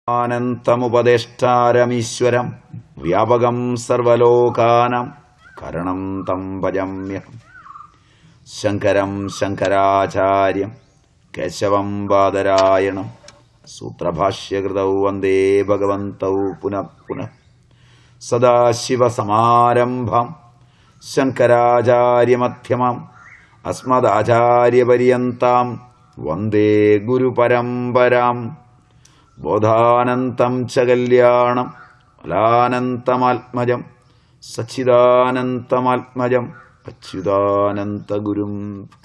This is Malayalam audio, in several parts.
ആനന്തമുപദേഷ്ടാരമീശ്വരം വ്യാപകം സർവലോകാനം കരണം തം ഭജമ്യഹം ശങ്കരം ശങ്കരാചാര്യം കേശവം ബാദരായണം സൂത്രഭാഷ്യകൃതൗ വന്ദേ ഭഗവന്തൗ പുനഃ പുനഃ സദാശിവസമാരംഭം ശങ്കരാചാര്യമധ്യമം അസ്മദാചാര്യപര്യന്താം വന്ദേ ഗുരുപരമ്പരാം ബോധാനന്തം ച കല്യാണം ഫലാനന്തമാത്മജം സച്ചിദാനന്തമാത്മജം അച്യുതാനന്തഗുരും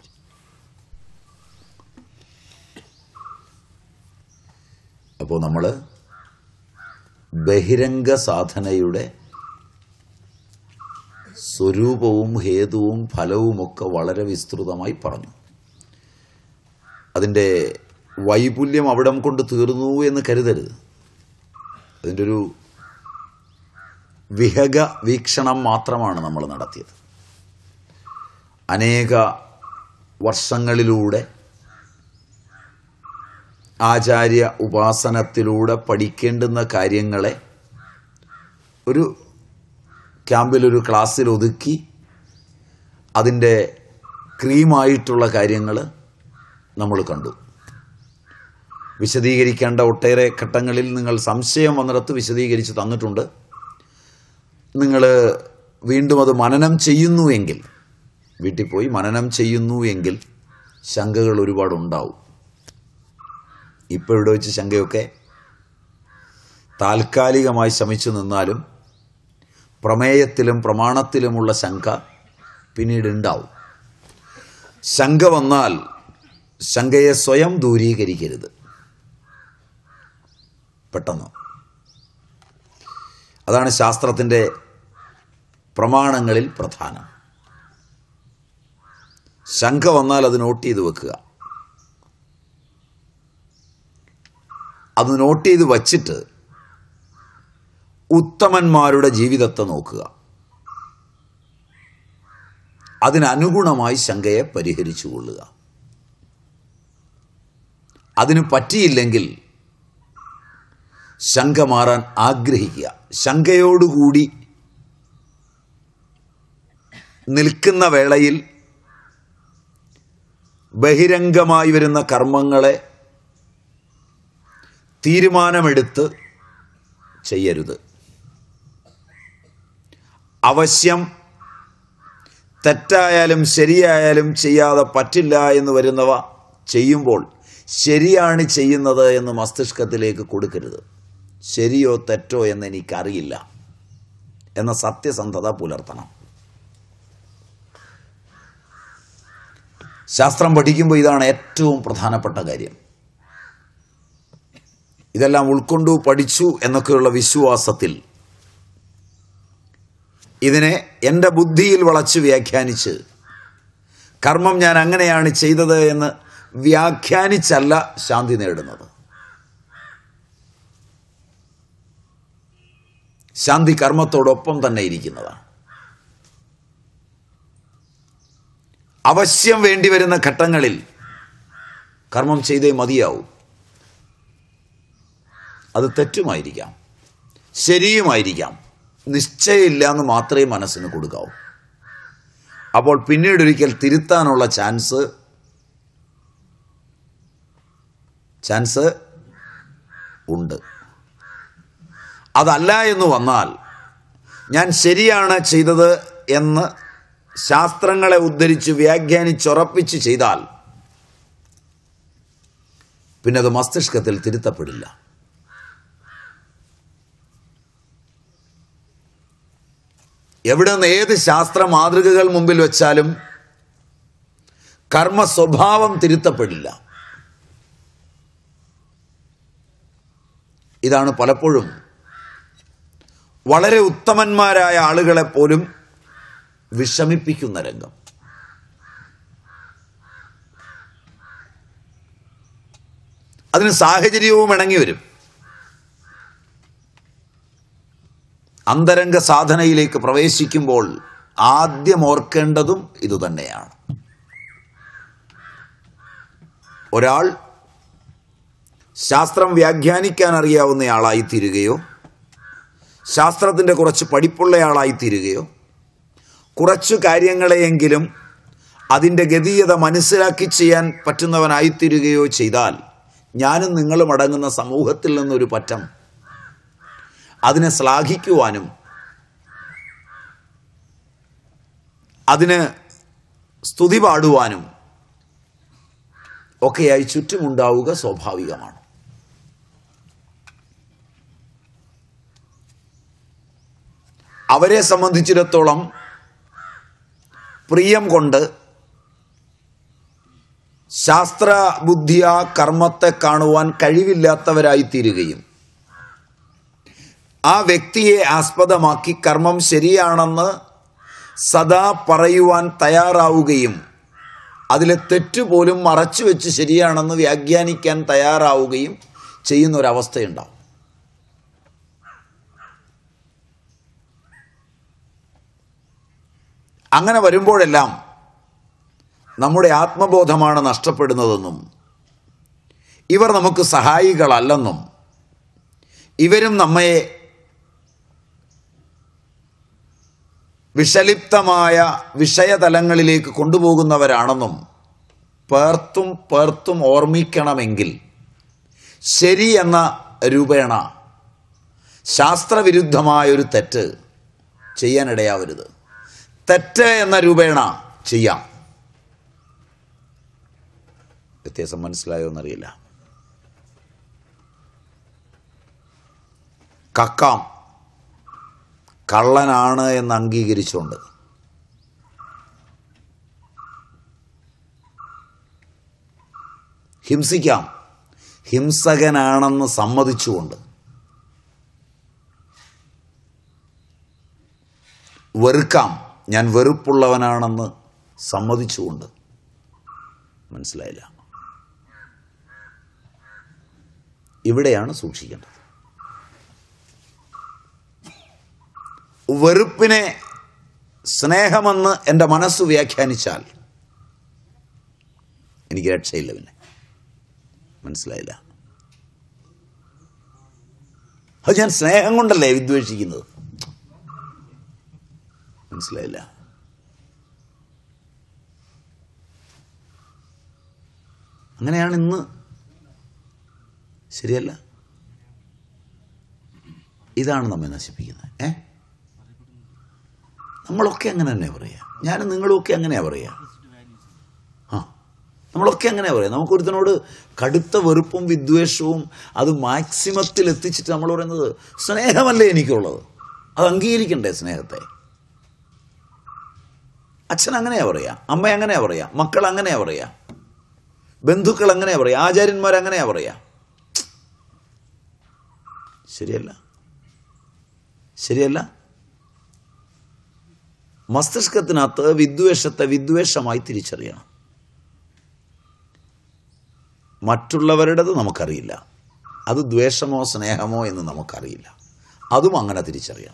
അപ്പോൾ നമ്മൾ ബഹിരംഗ സാധനയുടെ സ്വരൂപവും ഹേതുവും ഫലവുമൊക്കെ വളരെ വിസ്തൃതമായി പറഞ്ഞു അതിൻ്റെ വൈപുല്യം അവിടം കൊണ്ട് തീർന്നു എന്ന് കരുതരുത് അതിൻ്റെ ഒരു വിഹക വീക്ഷണം മാത്രമാണ് നമ്മൾ നടത്തിയത് അനേക വർഷങ്ങളിലൂടെ ആചാര്യ ഉപാസനത്തിലൂടെ പഠിക്കേണ്ടുന്ന കാര്യങ്ങളെ ഒരു ക്യാമ്പിലൊരു ക്ലാസ്സിൽ ഒതുക്കി അതിൻ്റെ ക്രീമായിട്ടുള്ള കാര്യങ്ങൾ നമ്മൾ കണ്ടു വിശദീകരിക്കേണ്ട ഒട്ടേറെ ഘട്ടങ്ങളിൽ നിങ്ങൾ സംശയം വന്നിടത്ത് വിശദീകരിച്ച് തന്നിട്ടുണ്ട് നിങ്ങൾ വീണ്ടും അത് മനനം ചെയ്യുന്നു എങ്കിൽ വീട്ടിൽ പോയി മനനം ചെയ്യുന്നു എങ്കിൽ ശങ്കകൾ ഒരുപാടുണ്ടാവും ഇപ്പോൾ ഇവിടെ വെച്ച് ശങ്കയൊക്കെ താൽക്കാലികമായി ശമിച്ചു നിന്നാലും പ്രമേയത്തിലും പ്രമാണത്തിലുമുള്ള ശങ്ക പിന്നീട് ഉണ്ടാവും ശങ്ക വന്നാൽ ശങ്കയെ സ്വയം ദൂരീകരിക്കരുത് പെട്ടെന്ന് അതാണ് ശാസ്ത്രത്തിൻ്റെ പ്രമാണങ്ങളിൽ പ്രധാനം ശങ്ക വന്നാൽ അത് നോട്ട് ചെയ്ത് വെക്കുക അത് നോട്ട് ചെയ്ത് വച്ചിട്ട് ഉത്തമന്മാരുടെ ജീവിതത്തെ നോക്കുക അതിനനുഗുണമായി ശങ്കയെ പരിഹരിച്ചു കൊള്ളുക അതിന് പറ്റിയില്ലെങ്കിൽ ശങ്ക മാറാൻ ആഗ്രഹിക്കുക ശങ്കയോടുകൂടി നിൽക്കുന്ന വേളയിൽ ബഹിരംഗമായി വരുന്ന കർമ്മങ്ങളെ തീരുമാനമെടുത്ത് ചെയ്യരുത് അവശ്യം തെറ്റായാലും ശരിയായാലും ചെയ്യാതെ പറ്റില്ല എന്ന് വരുന്നവ ചെയ്യുമ്പോൾ ശരിയാണ് ചെയ്യുന്നത് എന്ന് മസ്തിഷ്കത്തിലേക്ക് കൊടുക്കരുത് ശരിയോ തെറ്റോ എന്ന് എനിക്കറിയില്ല എന്ന സത്യസന്ധത പുലർത്തണം ശാസ്ത്രം പഠിക്കുമ്പോൾ ഇതാണ് ഏറ്റവും പ്രധാനപ്പെട്ട കാര്യം ഇതെല്ലാം ഉൾക്കൊണ്ടു പഠിച്ചു എന്നൊക്കെയുള്ള വിശ്വാസത്തിൽ ഇതിനെ എൻ്റെ ബുദ്ധിയിൽ വളച്ച് വ്യാഖ്യാനിച്ച് കർമ്മം ഞാൻ അങ്ങനെയാണ് ചെയ്തത് എന്ന് വ്യാഖ്യാനിച്ചല്ല ശാന്തി നേടുന്നത് ശാന്തി കർമ്മത്തോടൊപ്പം തന്നെ ഇരിക്കുന്നതാണ് അവശ്യം വേണ്ടിവരുന്ന ഘട്ടങ്ങളിൽ കർമ്മം ചെയ്തേ മതിയാവും അത് തെറ്റുമായിരിക്കാം ശരിയുമായിരിക്കാം നിശ്ചയമില്ല എന്ന് മാത്രമേ മനസ്സിന് കൊടുക്കാവൂ അപ്പോൾ പിന്നീടൊരിക്കൽ തിരുത്താനുള്ള ചാൻസ് ചാൻസ് ഉണ്ട് അതല്ല എന്ന് വന്നാൽ ഞാൻ ശരിയാണ് ചെയ്തത് എന്ന് ശാസ്ത്രങ്ങളെ ഉദ്ധരിച്ച് വ്യാഖ്യാനിച്ചുറപ്പിച്ച് ചെയ്താൽ പിന്നെ അത് മസ്തിഷ്കത്തിൽ തിരുത്തപ്പെടില്ല എവിടെ നിന്ന് ഏത് ശാസ്ത്ര മാതൃകകൾ മുമ്പിൽ വെച്ചാലും കർമ്മ സ്വഭാവം തിരുത്തപ്പെടില്ല ഇതാണ് പലപ്പോഴും വളരെ ഉത്തമന്മാരായ ആളുകളെ പോലും വിഷമിപ്പിക്കുന്ന രംഗം അതിന് സാഹചര്യവും ഇണങ്ങി വരും അന്തരംഗ സാധനയിലേക്ക് പ്രവേശിക്കുമ്പോൾ ആദ്യം ഓർക്കേണ്ടതും ഇതുതന്നെയാണ് ഒരാൾ ശാസ്ത്രം വ്യാഖ്യാനിക്കാൻ അറിയാവുന്നയാളായി തീരുകയോ ശാസ്ത്രത്തിൻ്റെ കുറച്ച് പഠിപ്പുള്ളയാളായി തീരുകയോ കുറച്ചു കാര്യങ്ങളെയെങ്കിലും അതിൻ്റെ ഗതീയത മനസ്സിലാക്കി ചെയ്യാൻ പറ്റുന്നവനായിത്തീരുകയോ ചെയ്താൽ ഞാനും നിങ്ങളും അടങ്ങുന്ന സമൂഹത്തിൽ നിന്നൊരു പറ്റം അതിനെ ശ്ലാഘിക്കുവാനും അതിന് സ്തുതി പാടുവാനും ഒക്കെയായി ചുറ്റുമുണ്ടാവുക സ്വാഭാവികമാണ് അവരെ സംബന്ധിച്ചിടത്തോളം പ്രിയം കൊണ്ട് ശാസ്ത്ര ബുദ്ധിയ കർമ്മത്തെ കാണുവാൻ കഴിവില്ലാത്തവരായിത്തീരുകയും ആ വ്യക്തിയെ ആസ്പദമാക്കി കർമ്മം ശരിയാണെന്ന് സദാ പറയുവാൻ തയ്യാറാവുകയും അതിലെ തെറ്റുപോലും മറച്ചു വെച്ച് ശരിയാണെന്ന് വ്യാഖ്യാനിക്കാൻ തയ്യാറാവുകയും ചെയ്യുന്ന ഒരവസ്ഥയുണ്ടാവും അങ്ങനെ വരുമ്പോഴെല്ലാം നമ്മുടെ ആത്മബോധമാണ് നഷ്ടപ്പെടുന്നതെന്നും ഇവർ നമുക്ക് സഹായികളല്ലെന്നും ഇവരും നമ്മെ വിഷലിപ്തമായ വിഷയതലങ്ങളിലേക്ക് കൊണ്ടുപോകുന്നവരാണെന്നും പേർത്തും പേർത്തും ഓർമ്മിക്കണമെങ്കിൽ ശരി എന്ന രൂപേണ ശാസ്ത്രവിരുദ്ധമായൊരു തെറ്റ് ചെയ്യാനിടയാവരുത് തെറ്റ് എന്ന രൂപേണ ചെയ്യാം വ്യത്യാസം മനസ്സിലായോ എന്നറിയില്ല കക്കാം കള്ളനാണ് എന്ന് അംഗീകരിച്ചുകൊണ്ട് ഹിംസിക്കാം ഹിംസകനാണെന്ന് സമ്മതിച്ചുകൊണ്ട് വെറുക്കാം ഞാൻ വെറുപ്പുള്ളവനാണെന്ന് സമ്മതിച്ചുകൊണ്ട് മനസ്സിലായില്ല ഇവിടെയാണ് സൂക്ഷിക്കേണ്ടത് വെറുപ്പിനെ സ്നേഹമെന്ന് എൻ്റെ മനസ്സ് വ്യാഖ്യാനിച്ചാൽ എനിക്ക് രക്ഷയില്ല പിന്നെ മനസ്സിലായില്ല അത് ഞാൻ സ്നേഹം കൊണ്ടല്ലേ വിദ്വേഷിക്കുന്നത് മനസ്സിലായില്ല അങ്ങനെയാണ് ഇന്ന് ശരിയല്ല ഇതാണ് നമ്മെ നശിപ്പിക്കുന്നത് ഏ നമ്മളൊക്കെ അങ്ങനെ തന്നെ പറയാം ഞാനും നിങ്ങളുമൊക്കെ അങ്ങനെയാ പറയാ ആ നമ്മളൊക്കെ അങ്ങനെയാ പറയാം നമുക്കൊരുത്തനോട് കടുത്ത വെറുപ്പും വിദ്വേഷവും അത് മാക്സിമത്തിൽ എത്തിച്ചിട്ട് നമ്മൾ പറയുന്നത് സ്നേഹമല്ലേ എനിക്കുള്ളത് അത് അംഗീകരിക്കണ്ടേ സ്നേഹത്തെ അച്ഛൻ അങ്ങനെയാ പറയാ അമ്മ അങ്ങനെയാ പറയാ മക്കൾ അങ്ങനെയാ പറയാ ബന്ധുക്കൾ അങ്ങനെയാ പറയാ ആചാര്യന്മാർ അങ്ങനെയാ പറയാ ശരിയല്ല ശരിയല്ല മസ്തിഷ്കത്തിനകത്ത് വിദ്വേഷത്തെ വിദ്വേഷമായി തിരിച്ചറിയണം മറ്റുള്ളവരുടേത് നമുക്കറിയില്ല അത് ദ്വേഷമോ സ്നേഹമോ എന്ന് നമുക്കറിയില്ല അതും അങ്ങനെ തിരിച്ചറിയണം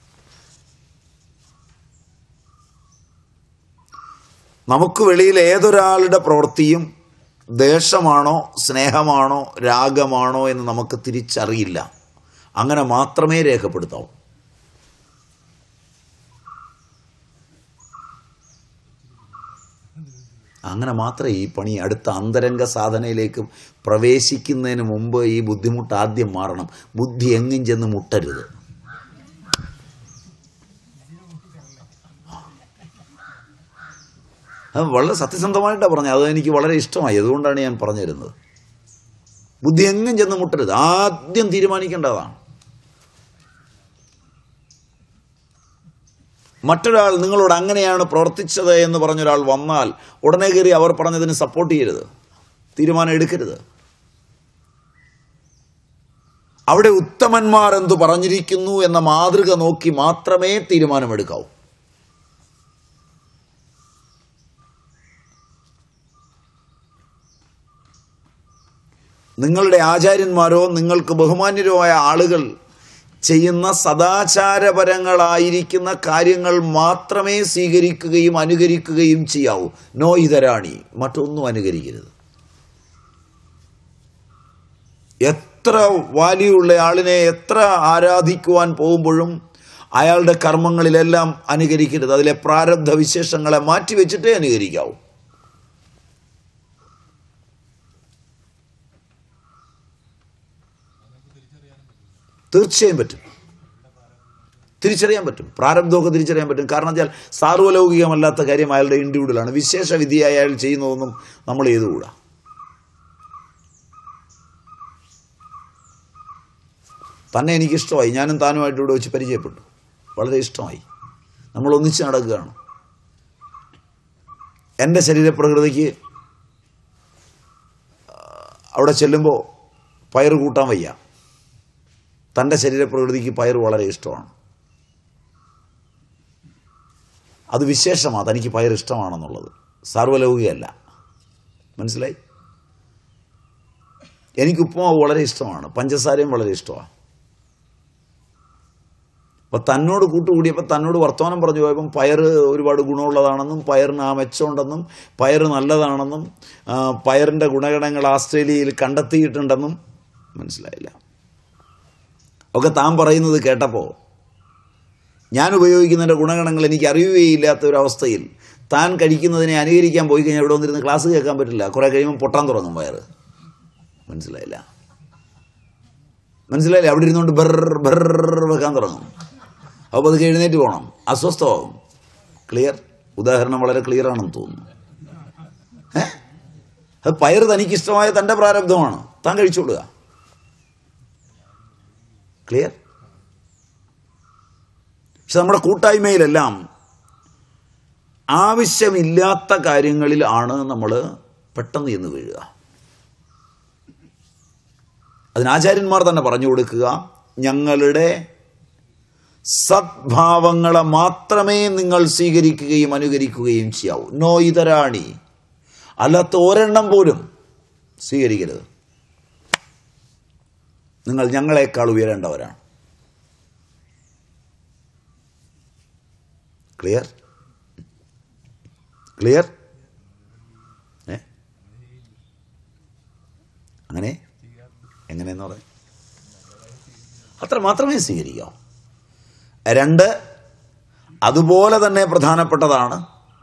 നമുക്ക് വെളിയിൽ ഏതൊരാളുടെ പ്രവൃത്തിയും ദേഷമാണോ സ്നേഹമാണോ രാഗമാണോ എന്ന് നമുക്ക് തിരിച്ചറിയില്ല അങ്ങനെ മാത്രമേ രേഖപ്പെടുത്താവൂ അങ്ങനെ മാത്രമേ ഈ പണി അടുത്ത അന്തരംഗ സാധനയിലേക്ക് പ്രവേശിക്കുന്നതിന് മുമ്പ് ഈ ബുദ്ധിമുട്ട് ആദ്യം മാറണം ബുദ്ധി എങ്ങും ചെന്ന് മുട്ടരുത് അത് വളരെ സത്യസന്ധമായിട്ടാണ് പറഞ്ഞത് അത് എനിക്ക് വളരെ ഇഷ്ടമായി അതുകൊണ്ടാണ് ഞാൻ പറഞ്ഞു തരുന്നത് ബുദ്ധി എങ്ങും ചെന്ന് മുട്ടരുത് ആദ്യം തീരുമാനിക്കേണ്ടതാണ് മറ്റൊരാൾ നിങ്ങളോട് അങ്ങനെയാണ് പ്രവർത്തിച്ചത് എന്ന് പറഞ്ഞൊരാൾ വന്നാൽ ഉടനെ കയറി അവർ പറഞ്ഞതിന് സപ്പോർട്ട് ചെയ്യരുത് തീരുമാനം എടുക്കരുത് അവിടെ ഉത്തമന്മാർ എന്തു പറഞ്ഞിരിക്കുന്നു എന്ന മാതൃക നോക്കി മാത്രമേ തീരുമാനമെടുക്കാവൂ നിങ്ങളുടെ ആചാര്യന്മാരോ നിങ്ങൾക്ക് ബഹുമാന്യരോ ആയ ആളുകൾ ചെയ്യുന്ന സദാചാരപരങ്ങളായിരിക്കുന്ന കാര്യങ്ങൾ മാത്രമേ സ്വീകരിക്കുകയും അനുകരിക്കുകയും ചെയ്യാവൂ നോ ഇതരാണി മറ്റൊന്നും അനുകരിക്കരുത് എത്ര വാല്യൂ ഉള്ള ആളിനെ എത്ര ആരാധിക്കുവാൻ പോകുമ്പോഴും അയാളുടെ കർമ്മങ്ങളിലെല്ലാം അനുകരിക്കരുത് അതിലെ പ്രാരബ്ധ വിശേഷങ്ങളെ മാറ്റിവെച്ചിട്ടേ അനുകരിക്കാവൂ തീർച്ചയായും പറ്റും തിരിച്ചറിയാൻ പറ്റും പ്രാരബ്ധമൊക്കെ തിരിച്ചറിയാൻ പറ്റും കാരണം വെച്ചാൽ സാർവലൗകികമല്ലാത്ത കാര്യം അയാളുടെ ഇൻഡിവിജ്വലാണ് വിശേഷ വിധിയായി അയാൾ ചെയ്യുന്നതൊന്നും നമ്മൾ ചെയ്തുകൂടാ തന്നെ എനിക്കിഷ്ടമായി ഞാനും താനുമായിട്ട് ഇവിടെ വെച്ച് പരിചയപ്പെട്ടു വളരെ ഇഷ്ടമായി നമ്മൾ ഒന്നിച്ച് നടക്കുകയാണ് എൻ്റെ ശരീരപ്രകൃതിക്ക് അവിടെ ചെല്ലുമ്പോൾ പയർ കൂട്ടാൻ വയ്യ തൻ്റെ ശരീരപ്രകൃതിക്ക് പയർ വളരെ ഇഷ്ടമാണ് അത് വിശേഷമാണ് തനിക്ക് പയർ ഇഷ്ടമാണെന്നുള്ളത് സാർവലൗകികമല്ല മനസ്സിലായി എനിക്ക് ഉപ്പുമാവ് വളരെ ഇഷ്ടമാണ് പഞ്ചസാരയും വളരെ ഇഷ്ടമാണ് അപ്പം തന്നോട് കൂട്ടുകൂടിയപ്പോൾ തന്നോട് വർത്തമാനം പറഞ്ഞു പോയപ്പം പയർ ഒരുപാട് ഗുണമുള്ളതാണെന്നും പയറിന് ആ മെച്ചമുണ്ടെന്നും പയർ നല്ലതാണെന്നും ആ, പയറിൻ്റെ ഗുണഗണങ്ങൾ ആസ്ട്രേലിയയിൽ കണ്ടെത്തിയിട്ടുണ്ടെന്നും മനസ്സിലായില്ല ഒക്കെ താൻ പറയുന്നത് കേട്ടപ്പോൾ ഞാൻ ഉപയോഗിക്കുന്നതിൻ്റെ ഗുണഗണങ്ങൾ എനിക്ക് അറിയുകയില്ലാത്ത ഒരവസ്ഥയിൽ താൻ കഴിക്കുന്നതിനെ അനുകരിക്കാൻ പോയി കഴിഞ്ഞാൽ ഇവിടെ വന്നിരുന്ന് ക്ലാസ് കേൾക്കാൻ പറ്റില്ല കുറേ കഴിയുമ്പോൾ പൊട്ടാൻ തുടങ്ങും വയറ് മനസ്സിലായില്ല മനസ്സിലായില്ല അവിടെ ഇരുന്നുകൊണ്ട് ബെർ ബെർ വെക്കാൻ തുടങ്ങും അപ്പോൾ അത് എഴുന്നേറ്റ് പോകണം അസ്വസ്ഥമാകും ക്ലിയർ ഉദാഹരണം വളരെ ക്ലിയർ ആണെന്ന് തോന്നുന്നു ഏ അത് പയർ തനിക്കിഷ്ടമായ തൻ്റെ പ്രാരബ്ധമാണ് താൻ കഴിച്ചോളുക ക്ലിയർ പക്ഷെ നമ്മുടെ കൂട്ടായ്മയിലെല്ലാം ആവശ്യമില്ലാത്ത കാര്യങ്ങളിൽ ആണ് നമ്മൾ പെട്ടെന്ന് ചെന്ന് വീഴുക അതിന് ആചാര്യന്മാർ തന്നെ പറഞ്ഞു കൊടുക്കുക ഞങ്ങളുടെ സദ്ഭാവങ്ങളെ മാത്രമേ നിങ്ങൾ സ്വീകരിക്കുകയും അനുകരിക്കുകയും ചെയ്യാവൂ നോ ഇതരാണി അല്ലാത്ത ഒരെണ്ണം പോലും സ്വീകരിക്കരുത് നിങ്ങൾ ഞങ്ങളെക്കാൾ ഉയരേണ്ടവരാണ് ക്ലിയർ ക്ലിയർ ഏ അങ്ങനെ എങ്ങനെയെന്ന് പറയാം അത്ര മാത്രമേ സ്വീകരിക്കാവൂ രണ്ട് അതുപോലെ തന്നെ പ്രധാനപ്പെട്ടതാണ്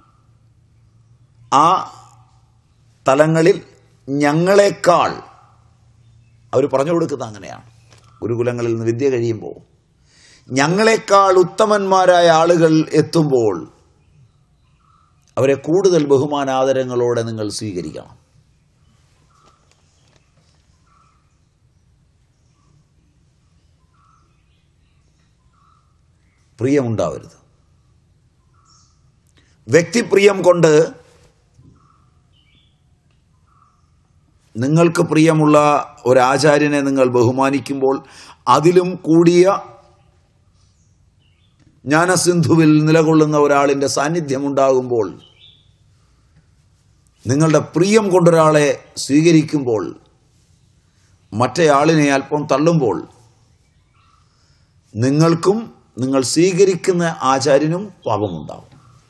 ആ തലങ്ങളിൽ ഞങ്ങളെക്കാൾ അവർ പറഞ്ഞു കൊടുക്കുന്നത് അങ്ങനെയാണ് ഗുരുകുലങ്ങളിൽ നിന്ന് വിദ്യ കഴിയുമ്പോൾ ഞങ്ങളെക്കാൾ ഉത്തമന്മാരായ ആളുകൾ എത്തുമ്പോൾ അവരെ കൂടുതൽ ബഹുമാനാദരങ്ങളോടെ നിങ്ങൾ സ്വീകരിക്കണം പ്രിയമുണ്ടാവരുത് വ്യക്തിപ്രിയം കൊണ്ട് നിങ്ങൾക്ക് പ്രിയമുള്ള ഒരാചാര്യനെ നിങ്ങൾ ബഹുമാനിക്കുമ്പോൾ അതിലും കൂടിയ ജ്ഞാനസിന്ധുവിൽ നിലകൊള്ളുന്ന ഒരാളിൻ്റെ സാന്നിധ്യമുണ്ടാകുമ്പോൾ നിങ്ങളുടെ പ്രിയം കൊണ്ടൊരാളെ സ്വീകരിക്കുമ്പോൾ മറ്റേയാളിനെ അല്പം തള്ളുമ്പോൾ നിങ്ങൾക്കും നിങ്ങൾ സ്വീകരിക്കുന്ന ആചാര്യനും പാപമുണ്ടാവും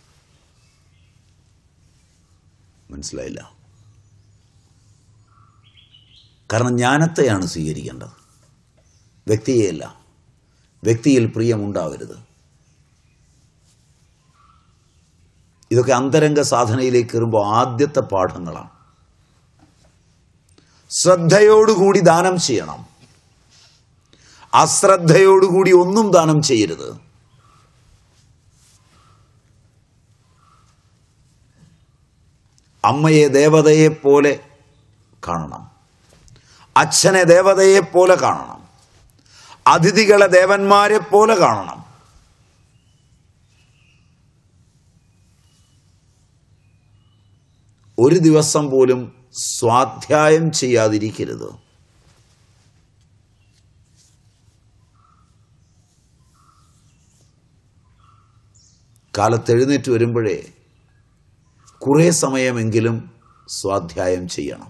മനസ്സിലായില്ല കാരണം ജ്ഞാനത്തെയാണ് സ്വീകരിക്കേണ്ടത് വ്യക്തിയെയല്ല വ്യക്തിയിൽ പ്രിയമുണ്ടാവരുത് ഇതൊക്കെ അന്തരംഗ സാധനയിലേക്ക് കയറുമ്പോൾ ആദ്യത്തെ പാഠങ്ങളാണ് ശ്രദ്ധയോടുകൂടി ദാനം ചെയ്യണം അശ്രദ്ധയോടുകൂടി ഒന്നും ദാനം ചെയ്യരുത് അമ്മയെ ദേവതയെ പോലെ കാണണം അച്ഛനെ ദേവതയെ പോലെ കാണണം അതിഥികളെ ദേവന്മാരെ പോലെ കാണണം ഒരു ദിവസം പോലും സ്വാധ്യായം ചെയ്യാതിരിക്കരുത് കാലത്ത് എഴുന്നേറ്റ് വരുമ്പോഴേ കുറേ സമയമെങ്കിലും സ്വാധ്യായം ചെയ്യണം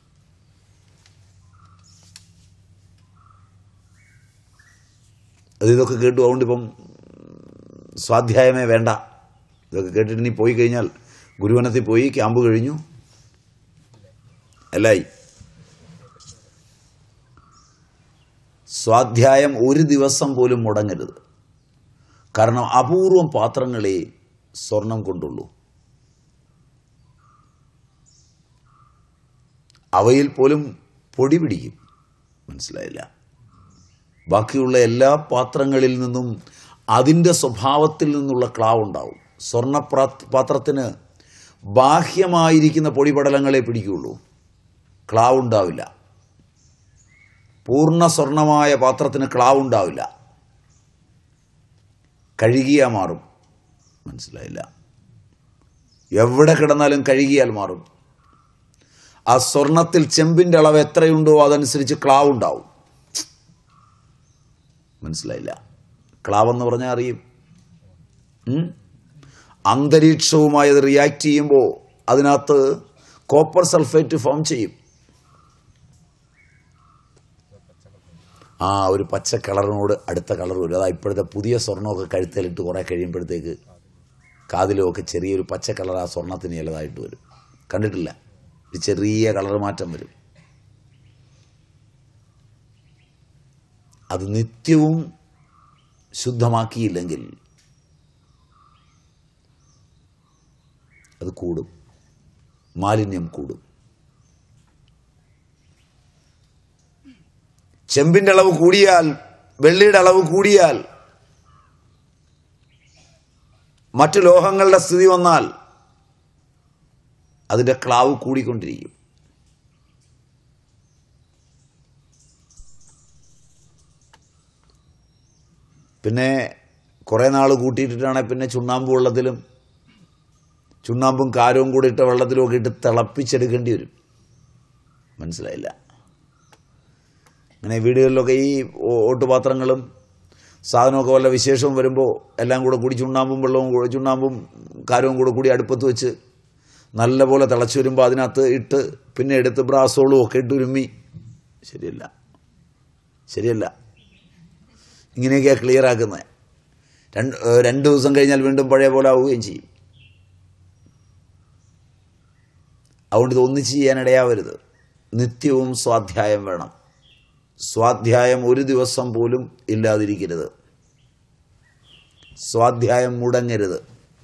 അത് ഇതൊക്കെ കേട്ടു അതുകൊണ്ട് ഇപ്പം സ്വാധ്യായമേ വേണ്ട ഇതൊക്കെ കേട്ടിട്ട് ഇനി പോയി കഴിഞ്ഞാൽ ഗുരുവനത്തിൽ പോയി ക്യാമ്പ് കഴിഞ്ഞു എല്ലായി സ്വാധ്യായം ഒരു ദിവസം പോലും മുടങ്ങരുത് കാരണം അപൂർവം പാത്രങ്ങളെ സ്വർണം കൊണ്ടുള്ളൂ അവയിൽ പോലും പൊടി പിടിക്കും മനസ്സിലായില്ല ബാക്കിയുള്ള എല്ലാ പാത്രങ്ങളിൽ നിന്നും അതിൻ്റെ സ്വഭാവത്തിൽ നിന്നുള്ള ക്ലാവ് ഉണ്ടാവും സ്വർണ്ണ പാത്രത്തിന് ബാഹ്യമായിരിക്കുന്ന പൊടിപടലങ്ങളെ പിടിക്കുകയുള്ളൂ ക്ലാവ് ഉണ്ടാവില്ല പൂർണ്ണ സ്വർണമായ പാത്രത്തിന് ക്ലാവ് ഉണ്ടാവില്ല കഴുകിയാൽ മാറും മനസ്സിലായില്ല എവിടെ കിടന്നാലും കഴുകിയാൽ മാറും ആ സ്വർണത്തിൽ ചെമ്പിൻ്റെ അളവ് എത്രയുണ്ടോ അതനുസരിച്ച് ക്ലാവ് ഉണ്ടാവും മനസ്സിലായില്ല ക്ലാവ് എന്ന് പറഞ്ഞാൽ അറിയും ഉം? അന്തരീക്ഷവുമായി അത് റിയാക്ട് ചെയ്യുമ്പോൾ അതിനകത്ത് കോപ്പർ സൾഫേറ്റ് ഫോം ചെയ്യും ആ ഒരു പച്ച കളറിനോട് അടുത്ത കളർ വരും അതാ ഇപ്പോഴത്തെ പുതിയ സ്വർണ്ണമൊക്കെ കഴുത്തേലിട്ട് കുറേ കഴിയുമ്പോഴത്തേക്ക് കാതിലുമൊക്കെ ചെറിയൊരു പച്ച കളർ ആ സ്വർണത്തിന് ചിലതായിട്ട് വരും കണ്ടിട്ടില്ല ഒരു ചെറിയ കളർ മാറ്റം വരും അത് നിത്യവും ശുദ്ധമാക്കിയില്ലെങ്കിൽ അത് കൂടും മാലിന്യം കൂടും ചെമ്പിന്റെ അളവ് കൂടിയാൽ വെള്ളിയുടെ അളവ് കൂടിയാൽ മറ്റു ലോഹങ്ങളുടെ സ്ഥിതി വന്നാൽ അതിൻ്റെ ക്ലാവ് കൂടിക്കൊണ്ടിരിക്കും പിന്നെ കുറേ നാൾ കൂട്ടിയിട്ടിട്ടാണെങ്കിൽ പിന്നെ ചുണ്ണാമ്പ് വെള്ളത്തിലും ചുണ്ണാമ്പും കാരവും കൂടി ഇട്ട വെള്ളത്തിലും ഒക്കെ ഇട്ട് തിളപ്പിച്ചെടുക്കേണ്ടി വരും മനസ്സിലായില്ല അങ്ങനെ വീടുകളിലൊക്കെ ഈ ഓ- ഓട്ടുപാത്രങ്ങളും സാധനമൊക്കെ വല്ല വിശേഷവും വരുമ്പോൾ എല്ലാം കൂടെ കൂടി ചുണ്ണാമ്പും വെള്ളവും കൂടെ ചുണ്ണാമ്പും കാരവും കൂടെ കൂടി അടുപ്പത്ത് വെച്ച് നല്ലപോലെ തിളച്ച് വരുമ്പോൾ അതിനകത്ത് ഇട്ട് പിന്നെ എടുത്ത് ബ്രാസോളും ഒക്കെ ഇട്ട് ഉരുമ്മി ശരിയല്ല ശരിയല്ല ഇങ്ങനെയൊക്കെയാണ് ക്ലിയർ ആക്കുന്നത് രണ്ട് ഏഹ് രണ്ട് ദിവസം കഴിഞ്ഞാൽ വീണ്ടും പഴയ പോലെ ആവുകയും ചെയ്യും അതുകൊണ്ട് ഇത് ഒന്നിച്ച് ചെയ്യാനിടയാവരുത് നിത്യവും സ്വാധ്യായം വേണം സ്വാധ്യായം ഒരു ദിവസം പോലും ഇല്ലാതിരിക്കരുത് സ്വാധ്യായം മുടങ്ങരുത്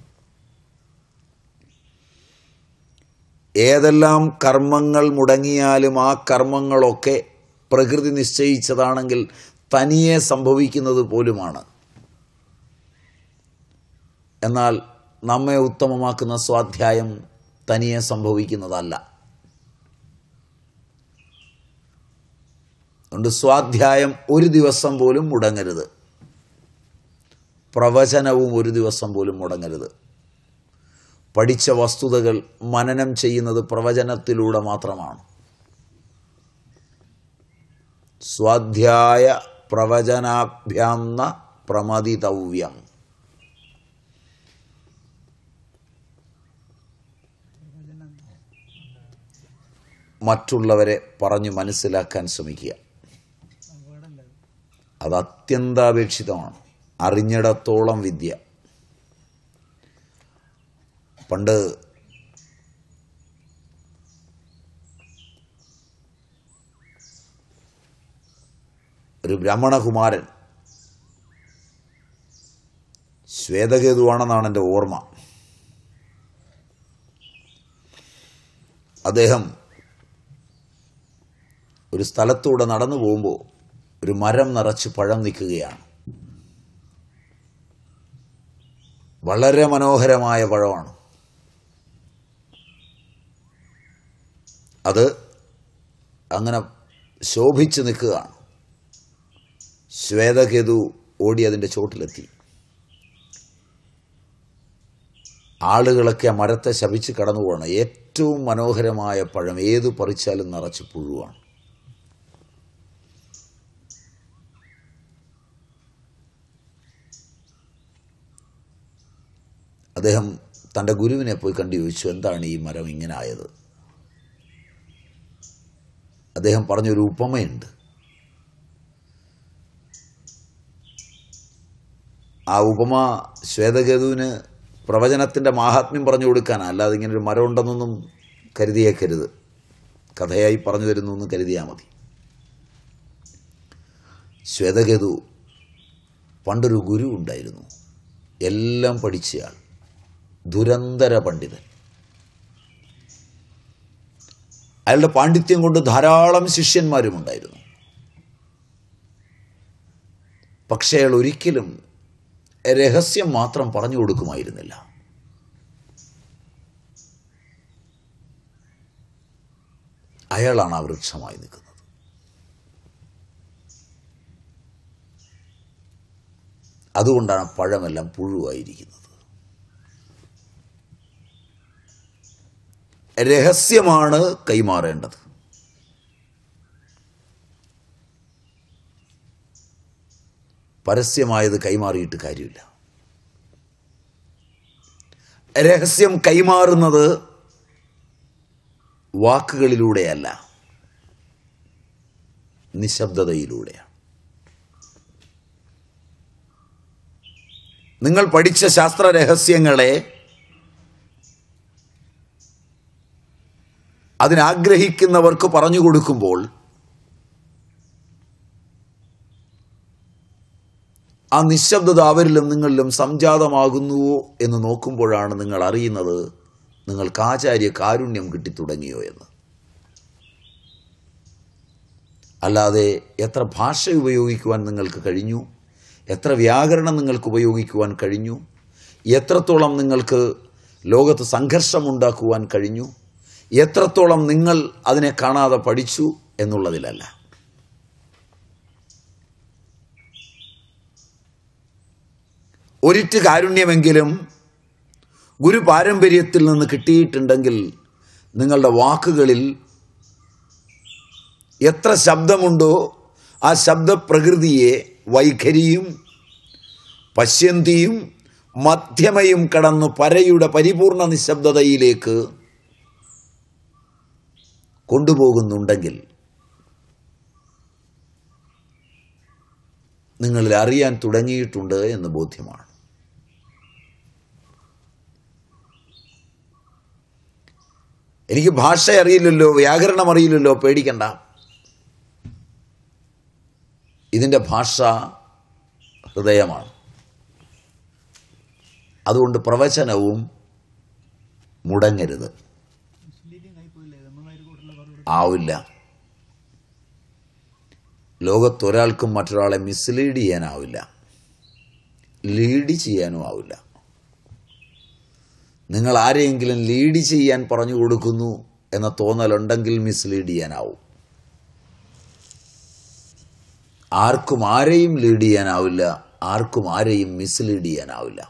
ഏതെല്ലാം കർമ്മങ്ങൾ മുടങ്ങിയാലും ആ കർമ്മങ്ങളൊക്കെ പ്രകൃതി നിശ്ചയിച്ചതാണെങ്കിൽ തനിയെ സംഭവിക്കുന്നത് പോലുമാണ് എന്നാൽ നമ്മെ ഉത്തമമാക്കുന്ന സ്വാധ്യായം തനിയെ സംഭവിക്കുന്നതല്ല അതുകൊണ്ട് സ്വാധ്യായം ഒരു ദിവസം പോലും മുടങ്ങരുത് പ്രവചനവും ഒരു ദിവസം പോലും മുടങ്ങരുത് പഠിച്ച വസ്തുതകൾ മനനം ചെയ്യുന്നത് പ്രവചനത്തിലൂടെ മാത്രമാണ് സ്വാധ്യായ പ്രവചനാഭ്യാന്ന പ്രമതിതവ്യം മറ്റുള്ളവരെ പറഞ്ഞു മനസ്സിലാക്കാൻ ശ്രമിക്കുക അത് അത്യന്താപേക്ഷിതമാണ് അറിഞ്ഞിടത്തോളം വിദ്യ പണ്ട് ഒരു ബ്രാഹ്മണകുമാരൻ ശ്വേതകേതുവാണെന്നാണ് എൻ്റെ ഓർമ്മ അദ്ദേഹം ഒരു സ്ഥലത്തൂടെ നടന്നു പോകുമ്പോൾ ഒരു മരം നിറച്ച് പഴം നിൽക്കുകയാണ് വളരെ മനോഹരമായ പഴമാണ് അത് അങ്ങനെ ശോഭിച്ച് നിൽക്കുകയാണ് ശ്വേതകേതു ഓടി അതിൻ്റെ ചോട്ടിലെത്തി ആളുകളൊക്കെ ആ മരത്തെ ശപിച്ച് കടന്നു പോകണം ഏറ്റവും മനോഹരമായ പഴം ഏതു പറിച്ചാലും നിറച്ച് പുഴുവാണ് അദ്ദേഹം തൻ്റെ ഗുരുവിനെ പോയി കണ്ടു ചോദിച്ചു എന്താണ് ഈ മരം ഇങ്ങനെ ആയത് അദ്ദേഹം പറഞ്ഞൊരു ഉപമയുണ്ട് ആ ഉപമ ശ്വേതകേതുവിന് പ്രവചനത്തിൻ്റെ മാഹാത്മ്യം പറഞ്ഞു കൊടുക്കാനാണ് അല്ലാതെ ഇങ്ങനെ ഒരു മരം ഉണ്ടെന്നൊന്നും കരുതിയേക്കരുത് കഥയായി പറഞ്ഞു തരുന്നു എന്ന് കരുതിയാൽ മതി ശ്വേതകേതു പണ്ടൊരു ഗുരു ഉണ്ടായിരുന്നു എല്ലാം പഠിച്ചയാൾ ദുരന്തര പണ്ഡിതൻ അയാളുടെ പാണ്ഡിത്യം കൊണ്ട് ധാരാളം ശിഷ്യന്മാരും ഉണ്ടായിരുന്നു പക്ഷേ അയാൾ ഒരിക്കലും രഹസ്യം മാത്രം പറഞ്ഞു കൊടുക്കുമായിരുന്നില്ല അയാളാണ് ആ വൃക്ഷമായി നിൽക്കുന്നത് അതുകൊണ്ടാണ് പഴമെല്ലാം പുഴുവായിരിക്കുന്നത് രഹസ്യമാണ് കൈമാറേണ്ടത് പരസ്യമായത് കൈമാറിയിട്ട് കാര്യമില്ല രഹസ്യം കൈമാറുന്നത് വാക്കുകളിലൂടെയല്ല നിശബ്ദതയിലൂടെയാണ് നിങ്ങൾ പഠിച്ച ശാസ്ത്ര രഹസ്യങ്ങളെ അതിനാഗ്രഹിക്കുന്നവർക്ക് പറഞ്ഞു കൊടുക്കുമ്പോൾ ആ നിശബ്ദത അവരിലും നിങ്ങളിലും സംജാതമാകുന്നുവോ എന്ന് നോക്കുമ്പോഴാണ് നിങ്ങൾ അറിയുന്നത് നിങ്ങൾക്ക് ആചാര്യ കാരുണ്യം കിട്ടിത്തുടങ്ങിയോ എന്ന് അല്ലാതെ എത്ര ഭാഷ ഉപയോഗിക്കുവാൻ നിങ്ങൾക്ക് കഴിഞ്ഞു എത്ര വ്യാകരണം നിങ്ങൾക്ക് ഉപയോഗിക്കുവാൻ കഴിഞ്ഞു എത്രത്തോളം നിങ്ങൾക്ക് ലോകത്ത് സംഘർഷമുണ്ടാക്കുവാൻ കഴിഞ്ഞു എത്രത്തോളം നിങ്ങൾ അതിനെ കാണാതെ പഠിച്ചു എന്നുള്ളതിലല്ല ഒരിറ്റ് കാരുണ്യമെങ്കിലും ഗുരു പാരമ്പര്യത്തിൽ നിന്ന് കിട്ടിയിട്ടുണ്ടെങ്കിൽ നിങ്ങളുടെ വാക്കുകളിൽ എത്ര ശബ്ദമുണ്ടോ ആ ശബ്ദപ്രകൃതിയെ വൈഖരിയും പശ്യന്തിയും മധ്യമയും കടന്നു പരയുടെ പരിപൂർണ നിശബ്ദതയിലേക്ക് കൊണ്ടുപോകുന്നുണ്ടെങ്കിൽ നിങ്ങളിൽ അറിയാൻ തുടങ്ങിയിട്ടുണ്ട് എന്ന് ബോധ്യമാണ് എനിക്ക് ഭാഷ അറിയില്ലല്ലോ വ്യാകരണം അറിയില്ലല്ലോ പേടിക്കണ്ട ഇതിൻ്റെ ഭാഷ ഹൃദയമാണ് അതുകൊണ്ട് പ്രവചനവും മുടങ്ങരുത് ആവില്ല ലോകത്തൊരാൾക്കും മറ്റൊരാളെ മിസ്ലീഡ് ചെയ്യാനാവില്ല ലീഡ് ചെയ്യാനും ആവില്ല നിങ്ങൾ ആരെയെങ്കിലും ലീഡ് ചെയ്യാൻ പറഞ്ഞു കൊടുക്കുന്നു എന്ന തോന്നലുണ്ടെങ്കിൽ മിസ്ലീഡ് ചെയ്യാനാവും ആർക്കും ആരെയും ലീഡ് ചെയ്യാനാവില്ല ആർക്കും ആരെയും മിസ്ലീഡ് ചെയ്യാനാവില്ല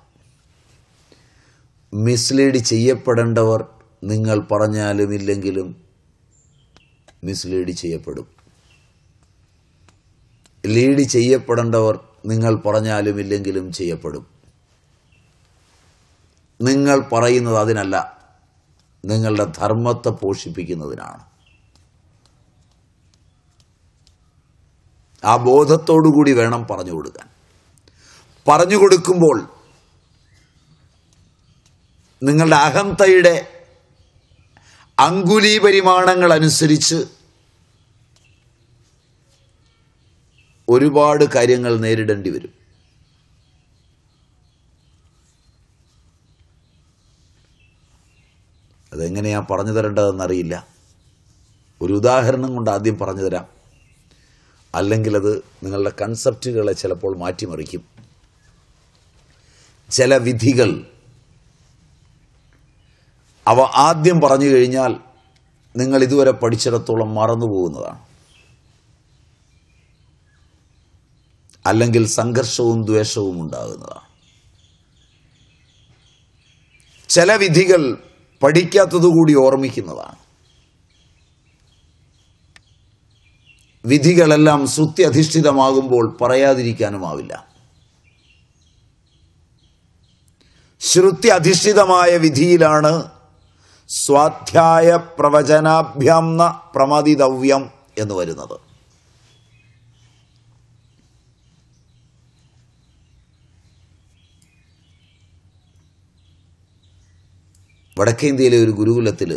മിസ്ലീഡ് ചെയ്യപ്പെടേണ്ടവർ നിങ്ങൾ പറഞ്ഞാലും ഇല്ലെങ്കിലും മിസ്ലീഡ് ചെയ്യപ്പെടും ലീഡ് ചെയ്യപ്പെടേണ്ടവർ നിങ്ങൾ പറഞ്ഞാലും ഇല്ലെങ്കിലും ചെയ്യപ്പെടും നിങ്ങൾ പറയുന്നത് അതിനല്ല നിങ്ങളുടെ ധർമ്മത്തെ പോഷിപ്പിക്കുന്നതിനാണ് ആ ബോധത്തോടുകൂടി വേണം പറഞ്ഞു കൊടുക്കാൻ പറഞ്ഞു കൊടുക്കുമ്പോൾ നിങ്ങളുടെ അഹന്തയുടെ അങ്കുലി പരിമാണങ്ങൾ അനുസരിച്ച് ഒരുപാട് കാര്യങ്ങൾ നേരിടേണ്ടി വരും അതെങ്ങനെയാ പറഞ്ഞു തരേണ്ടതെന്നറിയില്ല ഒരു ഉദാഹരണം കൊണ്ട് ആദ്യം പറഞ്ഞു തരാം അല്ലെങ്കിൽ അത് നിങ്ങളുടെ കൺസെപ്റ്റുകളെ ചിലപ്പോൾ മാറ്റിമറിക്കും ചില വിധികൾ അവ ആദ്യം പറഞ്ഞു കഴിഞ്ഞാൽ നിങ്ങൾ ഇതുവരെ പഠിച്ചിടത്തോളം മറന്നു പോകുന്നതാണ് അല്ലെങ്കിൽ സംഘർഷവും ദ്വേഷവും ഉണ്ടാകുന്നതാണ് ചില വിധികൾ പഠിക്കാത്തതുകൂടി ഓർമ്മിക്കുന്നതാണ് വിധികളെല്ലാം ശ്രുതി അധിഷ്ഠിതമാകുമ്പോൾ പറയാതിരിക്കാനുമാവില്ല ശ്രുതി അധിഷ്ഠിതമായ വിധിയിലാണ് സ്വാധ്യായ പ്രവചനാഭ്യാം ന പ്രമദിതവ്യം എന്ന് വരുന്നത് വടക്കേ ഇന്ത്യയിലെ ഒരു ഗുരുകുലത്തിൽ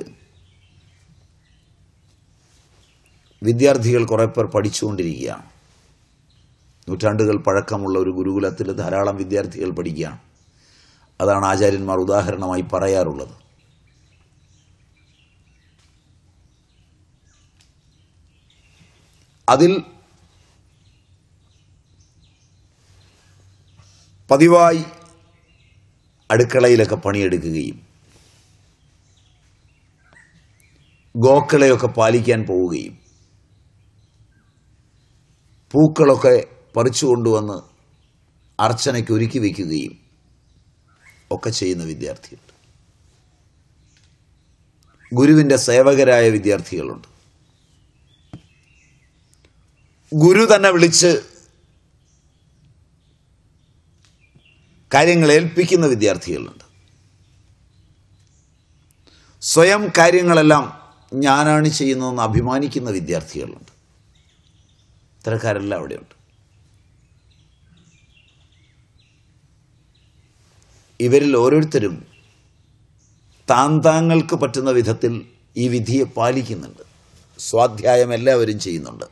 വിദ്യാർത്ഥികൾ കുറേ പേർ പഠിച്ചുകൊണ്ടിരിക്കുകയാണ് നൂറ്റാണ്ടുകൾ പഴക്കമുള്ള ഒരു ഗുരുകുലത്തിൽ ധാരാളം വിദ്യാർത്ഥികൾ പഠിക്കുകയാണ് അതാണ് ആചാര്യന്മാർ ഉദാഹരണമായി പറയാറുള്ളത് അതിൽ പതിവായി അടുക്കളയിലൊക്കെ പണിയെടുക്കുകയും ഗോക്കളെയൊക്കെ പാലിക്കാൻ പോവുകയും പൂക്കളൊക്കെ പറിച്ചു കൊണ്ടുവന്ന് അർച്ചനയ്ക്ക് ഒരുക്കി വയ്ക്കുകയും ഒക്കെ ചെയ്യുന്ന വിദ്യാർത്ഥികളുണ്ട് ഗുരുവിൻ്റെ സേവകരായ വിദ്യാർത്ഥികളുണ്ട് ഗുരു തന്നെ വിളിച്ച് കാര്യങ്ങൾ ഏൽപ്പിക്കുന്ന വിദ്യാർത്ഥികളുണ്ട് സ്വയം കാര്യങ്ങളെല്ലാം ഞാനാണ് ചെയ്യുന്നതെന്ന് അഭിമാനിക്കുന്ന വിദ്യാർത്ഥികളുണ്ട് ഇത്തരക്കാരെല്ലാം അവിടെയുണ്ട് ഇവരിൽ ഓരോരുത്തരും താൻ താങ്കൾക്ക് പറ്റുന്ന വിധത്തിൽ ഈ വിധിയെ പാലിക്കുന്നുണ്ട് സ്വാധ്യായം എല്ലാവരും ചെയ്യുന്നുണ്ട്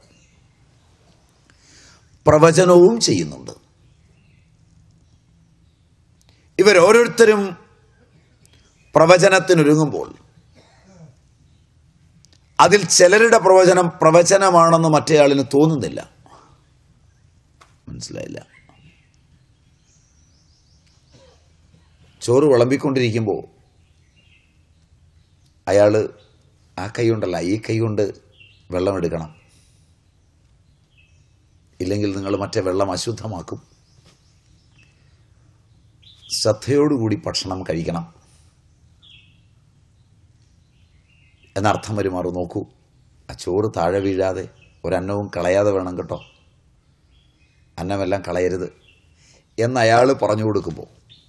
പ്രവചനവും ചെയ്യുന്നുണ്ട് ഇവരോരോരുത്തരും പ്രവചനത്തിനൊരുങ്ങുമ്പോൾ അതിൽ ചിലരുടെ പ്രവചനം പ്രവചനമാണെന്ന് മറ്റേയാളിന് തോന്നുന്നില്ല മനസ്സിലായില്ല ചോറ് വിളമ്പിക്കൊണ്ടിരിക്കുമ്പോൾ അയാൾ ആ കൈ കൊണ്ടല്ല ഈ കൈ കൊണ്ട് വെള്ളം എടുക്കണം ഇല്ലെങ്കിൽ നിങ്ങൾ മറ്റേ വെള്ളം അശുദ്ധമാക്കും ശ്രദ്ധയോടുകൂടി ഭക്ഷണം കഴിക്കണം എന്നർത്ഥം വരുമാറും നോക്കൂ ആ ചോറ് താഴെ വീഴാതെ ഒരന്നവും കളയാതെ വേണം കേട്ടോ അന്നമെല്ലാം കളയരുത് എന്ന് അയാൾ പറഞ്ഞു കൊടുക്കുമ്പോൾ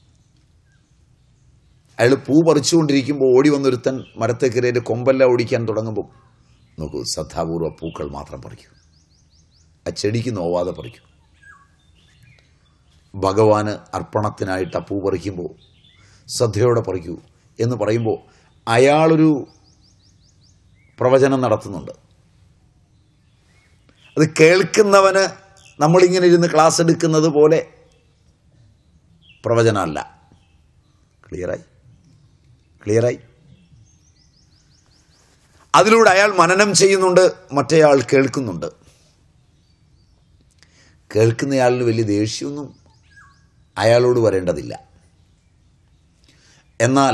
അയാൾ പൂ പറിച്ചുകൊണ്ടിരിക്കുമ്പോൾ ഓടി വന്നൊരുത്തൻ മരത്തേക്കരയിൽ കൊമ്പെല്ലാം ഓടിക്കാൻ തുടങ്ങുമ്പോൾ നോക്കൂ ശ്രദ്ധാപൂർവ പൂക്കൾ മാത്രം പറിക്കൂ ആ ചെടിക്ക് നോവാതെ പറിക്കൂ ഭഗവാന് അർപ്പണത്തിനായിട്ട് ആ പൂ പറിക്കുമ്പോൾ ശ്രദ്ധയോടെ പറിക്കൂ എന്ന് പറയുമ്പോൾ അയാളൊരു പ്രവചനം നടത്തുന്നുണ്ട് അത് കേൾക്കുന്നവന് നമ്മളിങ്ങനെ ഇരുന്ന് ക്ലാസ് എടുക്കുന്നത് പോലെ പ്രവചനമല്ല ക്ലിയറായി ക്ലിയറായി അതിലൂടെ അയാൾ മനനം ചെയ്യുന്നുണ്ട് മറ്റേയാൾ കേൾക്കുന്നുണ്ട് കേൾക്കുന്നയാളിന് വലിയ ദേഷ്യമൊന്നും അയാളോട് വരേണ്ടതില്ല എന്നാൽ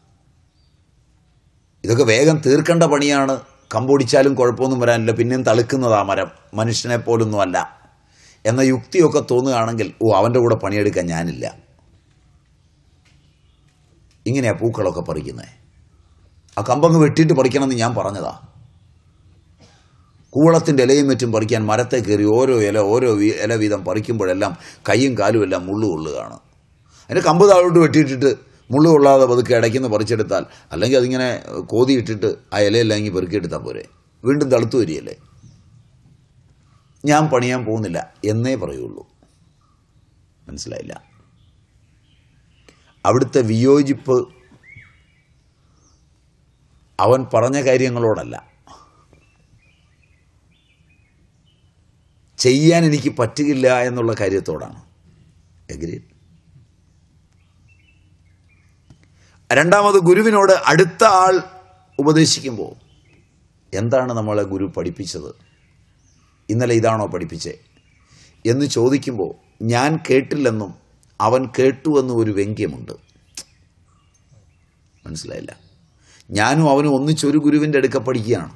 ഇതൊക്കെ വേഗം തീർക്കേണ്ട പണിയാണ് കമ്പൊടിച്ചാലും കുഴപ്പമൊന്നും വരാനില്ല പിന്നെയും തളുക്കുന്നതാ മരം മനുഷ്യനെ പോലൊന്നും അല്ല എന്ന യുക്തിയൊക്കെ തോന്നുകയാണെങ്കിൽ ഓ അവൻ്റെ കൂടെ പണിയെടുക്കാൻ ഞാനില്ല ഇങ്ങനെയാ പൂക്കളൊക്കെ പറിക്കുന്നത് ആ കമ്പങ്ങ് വെട്ടിയിട്ട് പറിക്കണമെന്ന് ഞാൻ പറഞ്ഞതാ കൂളത്തിൻ്റെ ഇലയും മറ്റും പറിക്കാൻ മരത്തെ കയറി ഓരോ ഇല ഓരോ വി- ഇല വീതം പറിക്കുമ്പോഴെല്ലാം കൈയും കാലും എല്ലാം മുള്ളു കൊള്ളുകയാണ് അതിൻ്റെ കമ്പ് താഴോട്ട് വെട്ടിയിട്ടിട്ട് മുള്ളു കൊള്ളാതെ പതുക്കെ ഇടയ്ക്കുന്ന് പറിച്ചെടുത്താൽ അല്ലെങ്കിൽ അതിങ്ങനെ കോതിയിട്ടിട്ട് ആ ഇലയെല്ലാം ഇങ്ങനെ പെറുക്കിയെടുത്താൽ പോരെ വീണ്ടും തളുത്തു വരികയല്ലേ ഞാൻ പണിയാൻ പോകുന്നില്ല എന്നേ പറയുള്ളൂ മനസ്സിലായില്ല അവിടുത്തെ വിയോജിപ്പ് അവൻ പറഞ്ഞ കാര്യങ്ങളോടല്ല ചെയ്യാൻ എനിക്ക് പറ്റുകയില്ല എന്നുള്ള കാര്യത്തോടാണ് എഗ്രി രണ്ടാമത് ഗുരുവിനോട് അടുത്ത ആൾ ഉപദേശിക്കുമ്പോൾ എന്താണ് നമ്മളെ ഗുരു പഠിപ്പിച്ചത് ഇന്നലെ ഇതാണോ പഠിപ്പിച്ചേ എന്ന് ചോദിക്കുമ്പോൾ ഞാൻ കേട്ടില്ലെന്നും അവൻ കേട്ടുവെന്നും ഒരു വ്യംഗ്യമുണ്ട് മനസ്സിലായില്ല ഞാനും അവനും ഒന്നിച്ചൊരു ഗുരുവിൻ്റെ അടുക്ക പഠിക്കുകയാണ്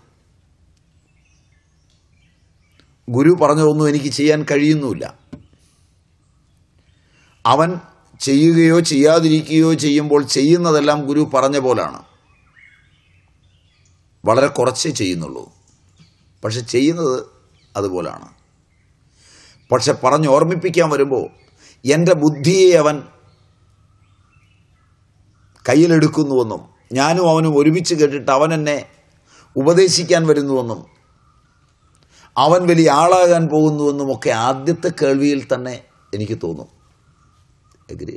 ഗുരു പറഞ്ഞതൊന്നും എനിക്ക് ചെയ്യാൻ കഴിയുന്നുമില്ല അവൻ ചെയ്യുകയോ ചെയ്യാതിരിക്കുകയോ ചെയ്യുമ്പോൾ ചെയ്യുന്നതെല്ലാം ഗുരു പറഞ്ഞ പോലാണ് വളരെ കുറച്ചേ ചെയ്യുന്നുള്ളൂ പക്ഷെ ചെയ്യുന്നത് അതുപോലാണ് പക്ഷെ പറഞ്ഞ് ഓർമ്മിപ്പിക്കാൻ വരുമ്പോൾ എൻ്റെ ബുദ്ധിയെ അവൻ കയ്യിലെടുക്കുന്നുവെന്നും ഞാനും അവനും ഒരുമിച്ച് കേട്ടിട്ട് അവൻ എന്നെ ഉപദേശിക്കാൻ വരുന്നുവെന്നും അവൻ വലിയ ആളാകാൻ പോകുന്നുവെന്നും ഒക്കെ ആദ്യത്തെ കേൾവിയിൽ തന്നെ എനിക്ക് തോന്നും എഗ്രി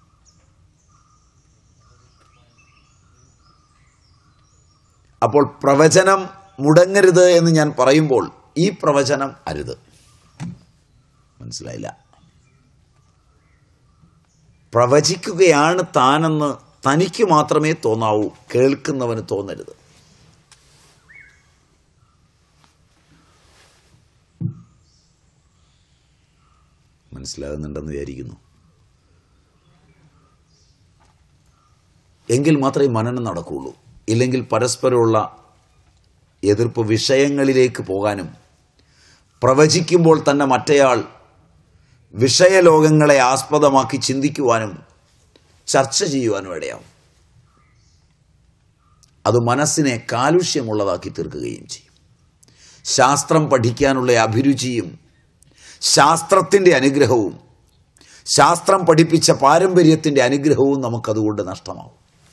അപ്പോൾ പ്രവചനം മുടങ്ങരുത് എന്ന് ഞാൻ പറയുമ്പോൾ ഈ പ്രവചനം അരുത് മനസ്സിലായില്ല പ്രവചിക്കുകയാണ് താനെന്ന് തനിക്ക് മാത്രമേ തോന്നാവൂ കേൾക്കുന്നവന് തോന്നരുത് മനസ്സിലാകുന്നുണ്ടെന്ന് വിചാരിക്കുന്നു എങ്കിൽ മാത്രമേ മനനം നടക്കുകയുള്ളൂ ഇല്ലെങ്കിൽ പരസ്പരമുള്ള എതിർപ്പ് വിഷയങ്ങളിലേക്ക് പോകാനും പ്രവചിക്കുമ്പോൾ തന്നെ മറ്റേയാൾ വിഷയലോകങ്ങളെ ആസ്പദമാക്കി ചിന്തിക്കുവാനും ചർച്ച ചെയ്യുവാനും ഇടയാവും അത് മനസ്സിനെ കാലുഷ്യമുള്ളതാക്കി തീർക്കുകയും ചെയ്യും ശാസ്ത്രം പഠിക്കാനുള്ള അഭിരുചിയും ശാസ്ത്രത്തിൻ്റെ അനുഗ്രഹവും ശാസ്ത്രം പഠിപ്പിച്ച പാരമ്പര്യത്തിൻ്റെ അനുഗ്രഹവും നമുക്കതുകൊണ്ട് നഷ്ടമാവും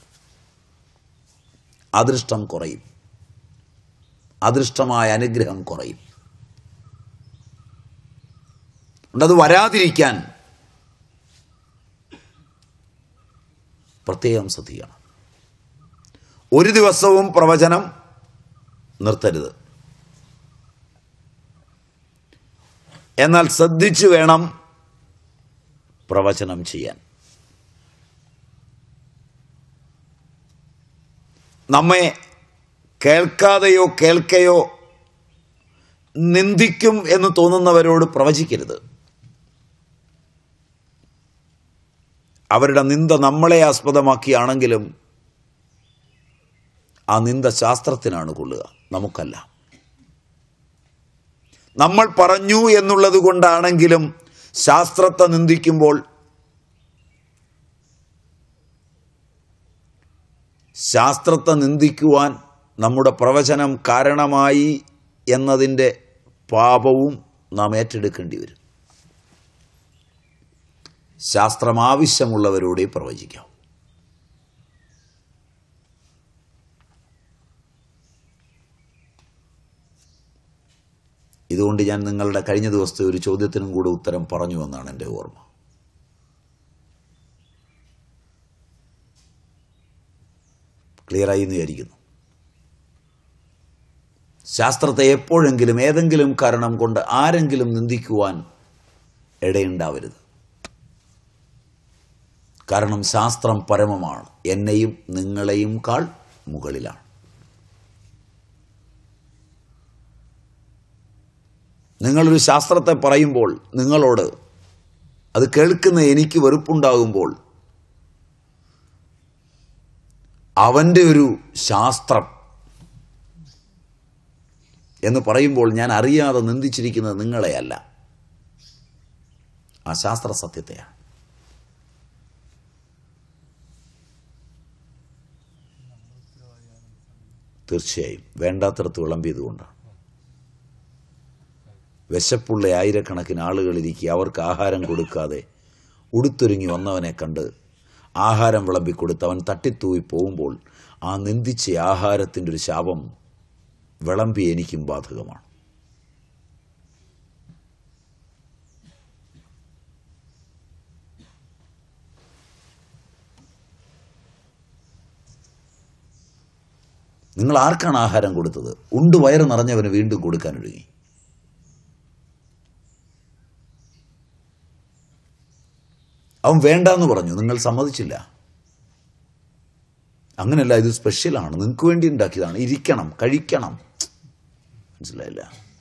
അദൃഷ്ടം കുറയും അദൃഷ്ടമായ അനുഗ്രഹം കുറയും അത് വരാതിരിക്കാൻ പ്രത്യേകം ശ്രദ്ധിക്കണം ഒരു ദിവസവും പ്രവചനം നിർത്തരുത് എന്നാൽ ശ്രദ്ധിച്ചു വേണം പ്രവചനം ചെയ്യാൻ നമ്മെ കേൾക്കാതെയോ കേൾക്കയോ നിന്ദിക്കും എന്ന് തോന്നുന്നവരോട് പ്രവചിക്കരുത് അവരുടെ നിന്ദ നമ്മളെ ആസ്പദമാക്കിയാണെങ്കിലും ആ നിന്ദ ശാസ്ത്രത്തിനാണ് കൊള്ളുക നമുക്കല്ല നമ്മൾ പറഞ്ഞു എന്നുള്ളത് കൊണ്ടാണെങ്കിലും ശാസ്ത്രത്തെ നിന്ദിക്കുമ്പോൾ ശാസ്ത്രത്തെ നിന്ദിക്കുവാൻ നമ്മുടെ പ്രവചനം കാരണമായി എന്നതിൻ്റെ പാപവും നാം ഏറ്റെടുക്കേണ്ടി വരും ശാസ്ത്രം ആവശ്യമുള്ളവരോടേ പ്രവചിക്കാം ഇതുകൊണ്ട് ഞാൻ നിങ്ങളുടെ കഴിഞ്ഞ ദിവസത്തെ ഒരു ചോദ്യത്തിനും കൂടെ ഉത്തരം പറഞ്ഞു എന്നാണ് എൻ്റെ ഓർമ്മ ക്ലിയറായി എന്ന് വിചാരിക്കുന്നു ശാസ്ത്രത്തെ എപ്പോഴെങ്കിലും ഏതെങ്കിലും കാരണം കൊണ്ട് ആരെങ്കിലും നിന്ദിക്കുവാൻ ഇടയുണ്ടാവരുത് കാരണം ശാസ്ത്രം പരമമാണ് എന്നെയും നിങ്ങളെയും കാൾ മുകളിലാണ് നിങ്ങളൊരു ശാസ്ത്രത്തെ പറയുമ്പോൾ നിങ്ങളോട് അത് കേൾക്കുന്ന എനിക്ക് വെറുപ്പുണ്ടാകുമ്പോൾ അവൻ്റെ ഒരു ശാസ്ത്രം എന്ന് പറയുമ്പോൾ ഞാൻ അറിയാതെ നിന്ദിച്ചിരിക്കുന്നത് നിങ്ങളെയല്ല ആ ശാസ്ത്ര സത്യത്തെയാണ് തീർച്ചയായും വേണ്ടാത്തടത്ത് വിളമ്പിയതുകൊണ്ടാണ് വിശപ്പുള്ള ആയിരക്കണക്കിന് ആളുകളിരിക്കുക അവർക്ക് ആഹാരം കൊടുക്കാതെ ഉടുത്തൊരുങ്ങി വന്നവനെ കണ്ട് ആഹാരം വിളമ്പിക്കൊടുത്ത് അവൻ തട്ടിത്തൂവി പോകുമ്പോൾ ആ നിന്ദിച്ച ആഹാരത്തിൻ്റെ ഒരു ശാപം വിളമ്പി എനിക്കും ബാധകമാണ് നിങ്ങൾ ആർക്കാണ് ആഹാരം കൊടുത്തത് ഉണ്ട് വയറ് നിറഞ്ഞവന് വീണ്ടും കൊടുക്കാൻ ഒഴുകി അവൻ വേണ്ടാന്ന് പറഞ്ഞു നിങ്ങൾ സമ്മതിച്ചില്ല അങ്ങനെയല്ല ഇത് സ്പെഷ്യലാണ് നിങ്ങൾക്ക് വേണ്ടി ഉണ്ടാക്കിയതാണ് ഇരിക്കണം കഴിക്കണം മനസ്സിലായില്ല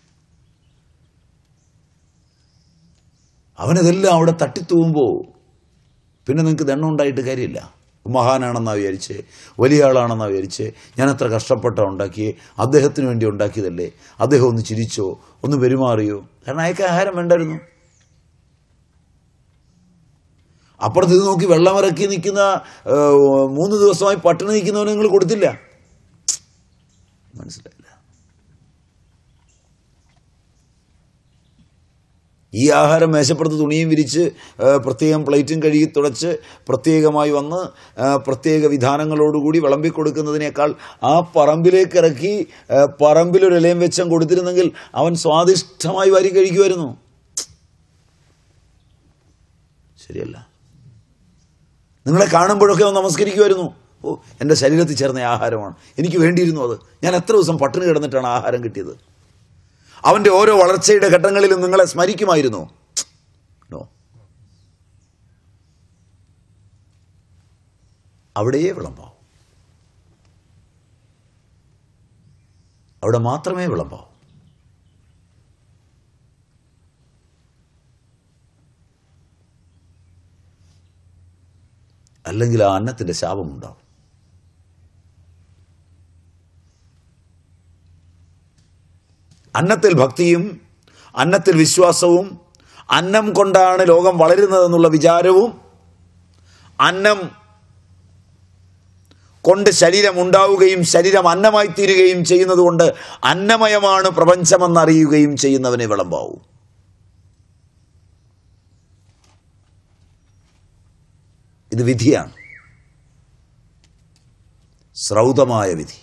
അവനതെല്ലാം അവിടെ തട്ടിത്തൂവുമ്പോൾ പിന്നെ നിങ്ങൾക്ക് ദണ്ണം ഉണ്ടായിട്ട് കാര്യമില്ല മഹാനാണെന്നാ വിചാരിച്ച് വലിയ ആളാണെന്നാ വിചാരിച്ച് ഞാൻ അത്ര കഷ്ടപ്പെട്ട ഉണ്ടാക്കി അദ്ദേഹത്തിന് വേണ്ടി ഉണ്ടാക്കിയതല്ലേ അദ്ദേഹം ഒന്ന് ചിരിച്ചോ ഒന്ന് പെരുമാറിയോ കാരണം അയക്ക് ആഹാരം വേണ്ടായിരുന്നു അപ്പുറത്ത് ഇത് നോക്കി വെള്ളമിറക്കി നിൽക്കുന്ന ഏഹ്, മൂന്ന് ദിവസമായി പട്ടിണി നിൽക്കുന്നവന് നിങ്ങൾ കൊടുത്തില്ല മനസ്സിലായില്ല ഈ ആഹാരം മേശപ്പുറത്ത് തുണിയും വിരിച്ച് ഏഹ്, പ്രത്യേകം പ്ലേറ്റും കഴുകി തുടച്ച് പ്രത്യേകമായി വന്ന് ഏഹ്, പ്രത്യേക വിധാനങ്ങളോടുകൂടി വിളമ്പി കൊടുക്കുന്നതിനേക്കാൾ ആ പറമ്പിലേക്ക് ഇറക്കി ഏഹ്, പറമ്പിലൊരു ഇലയം വെച്ചം കൊടുത്തിരുന്നെങ്കിൽ അവൻ സ്വാദിഷ്ടമായി വാരി കഴിക്കുമായിരുന്നു ശരിയല്ല നിങ്ങളെ കാണുമ്പോഴൊക്കെ അവൻ നമസ്കരിക്കുമായിരുന്നു ഓ എൻ്റെ ശരീരത്തിൽ ചേർന്ന ആഹാരമാണ് എനിക്ക് വേണ്ടിയിരുന്നു അത് ഞാൻ എത്ര ദിവസം പട്ടിണി കിടന്നിട്ടാണ് ആഹാരം കിട്ടിയത് അവൻ്റെ ഓരോ വളർച്ചയുടെ ഘട്ടങ്ങളിലും നിങ്ങളെ സ്മരിക്കുമായിരുന്നു അവിടെയേ വിളമ്പാവൂ അവിടെ മാത്രമേ വിളമ്പാവൂ അല്ലെങ്കിൽ ആ അന്നത്തിന്റെ ശാപമുണ്ടാവും അന്നത്തിൽ ഭക്തിയും അന്നത്തിൽ വിശ്വാസവും അന്നം കൊണ്ടാണ് ലോകം വളരുന്നതെന്നുള്ള വിചാരവും അന്നം കൊണ്ട് ശരീരം ഉണ്ടാവുകയും ശരീരം അന്നമായി തീരുകയും ചെയ്യുന്നതുകൊണ്ട് അന്നമയമാണ് പ്രപഞ്ചമെന്നറിയുകയും ചെയ്യുന്നവനെ വിളമ്പാവൂ ഇത് വിധിയാണ് ശ്രൗതമായ വിധി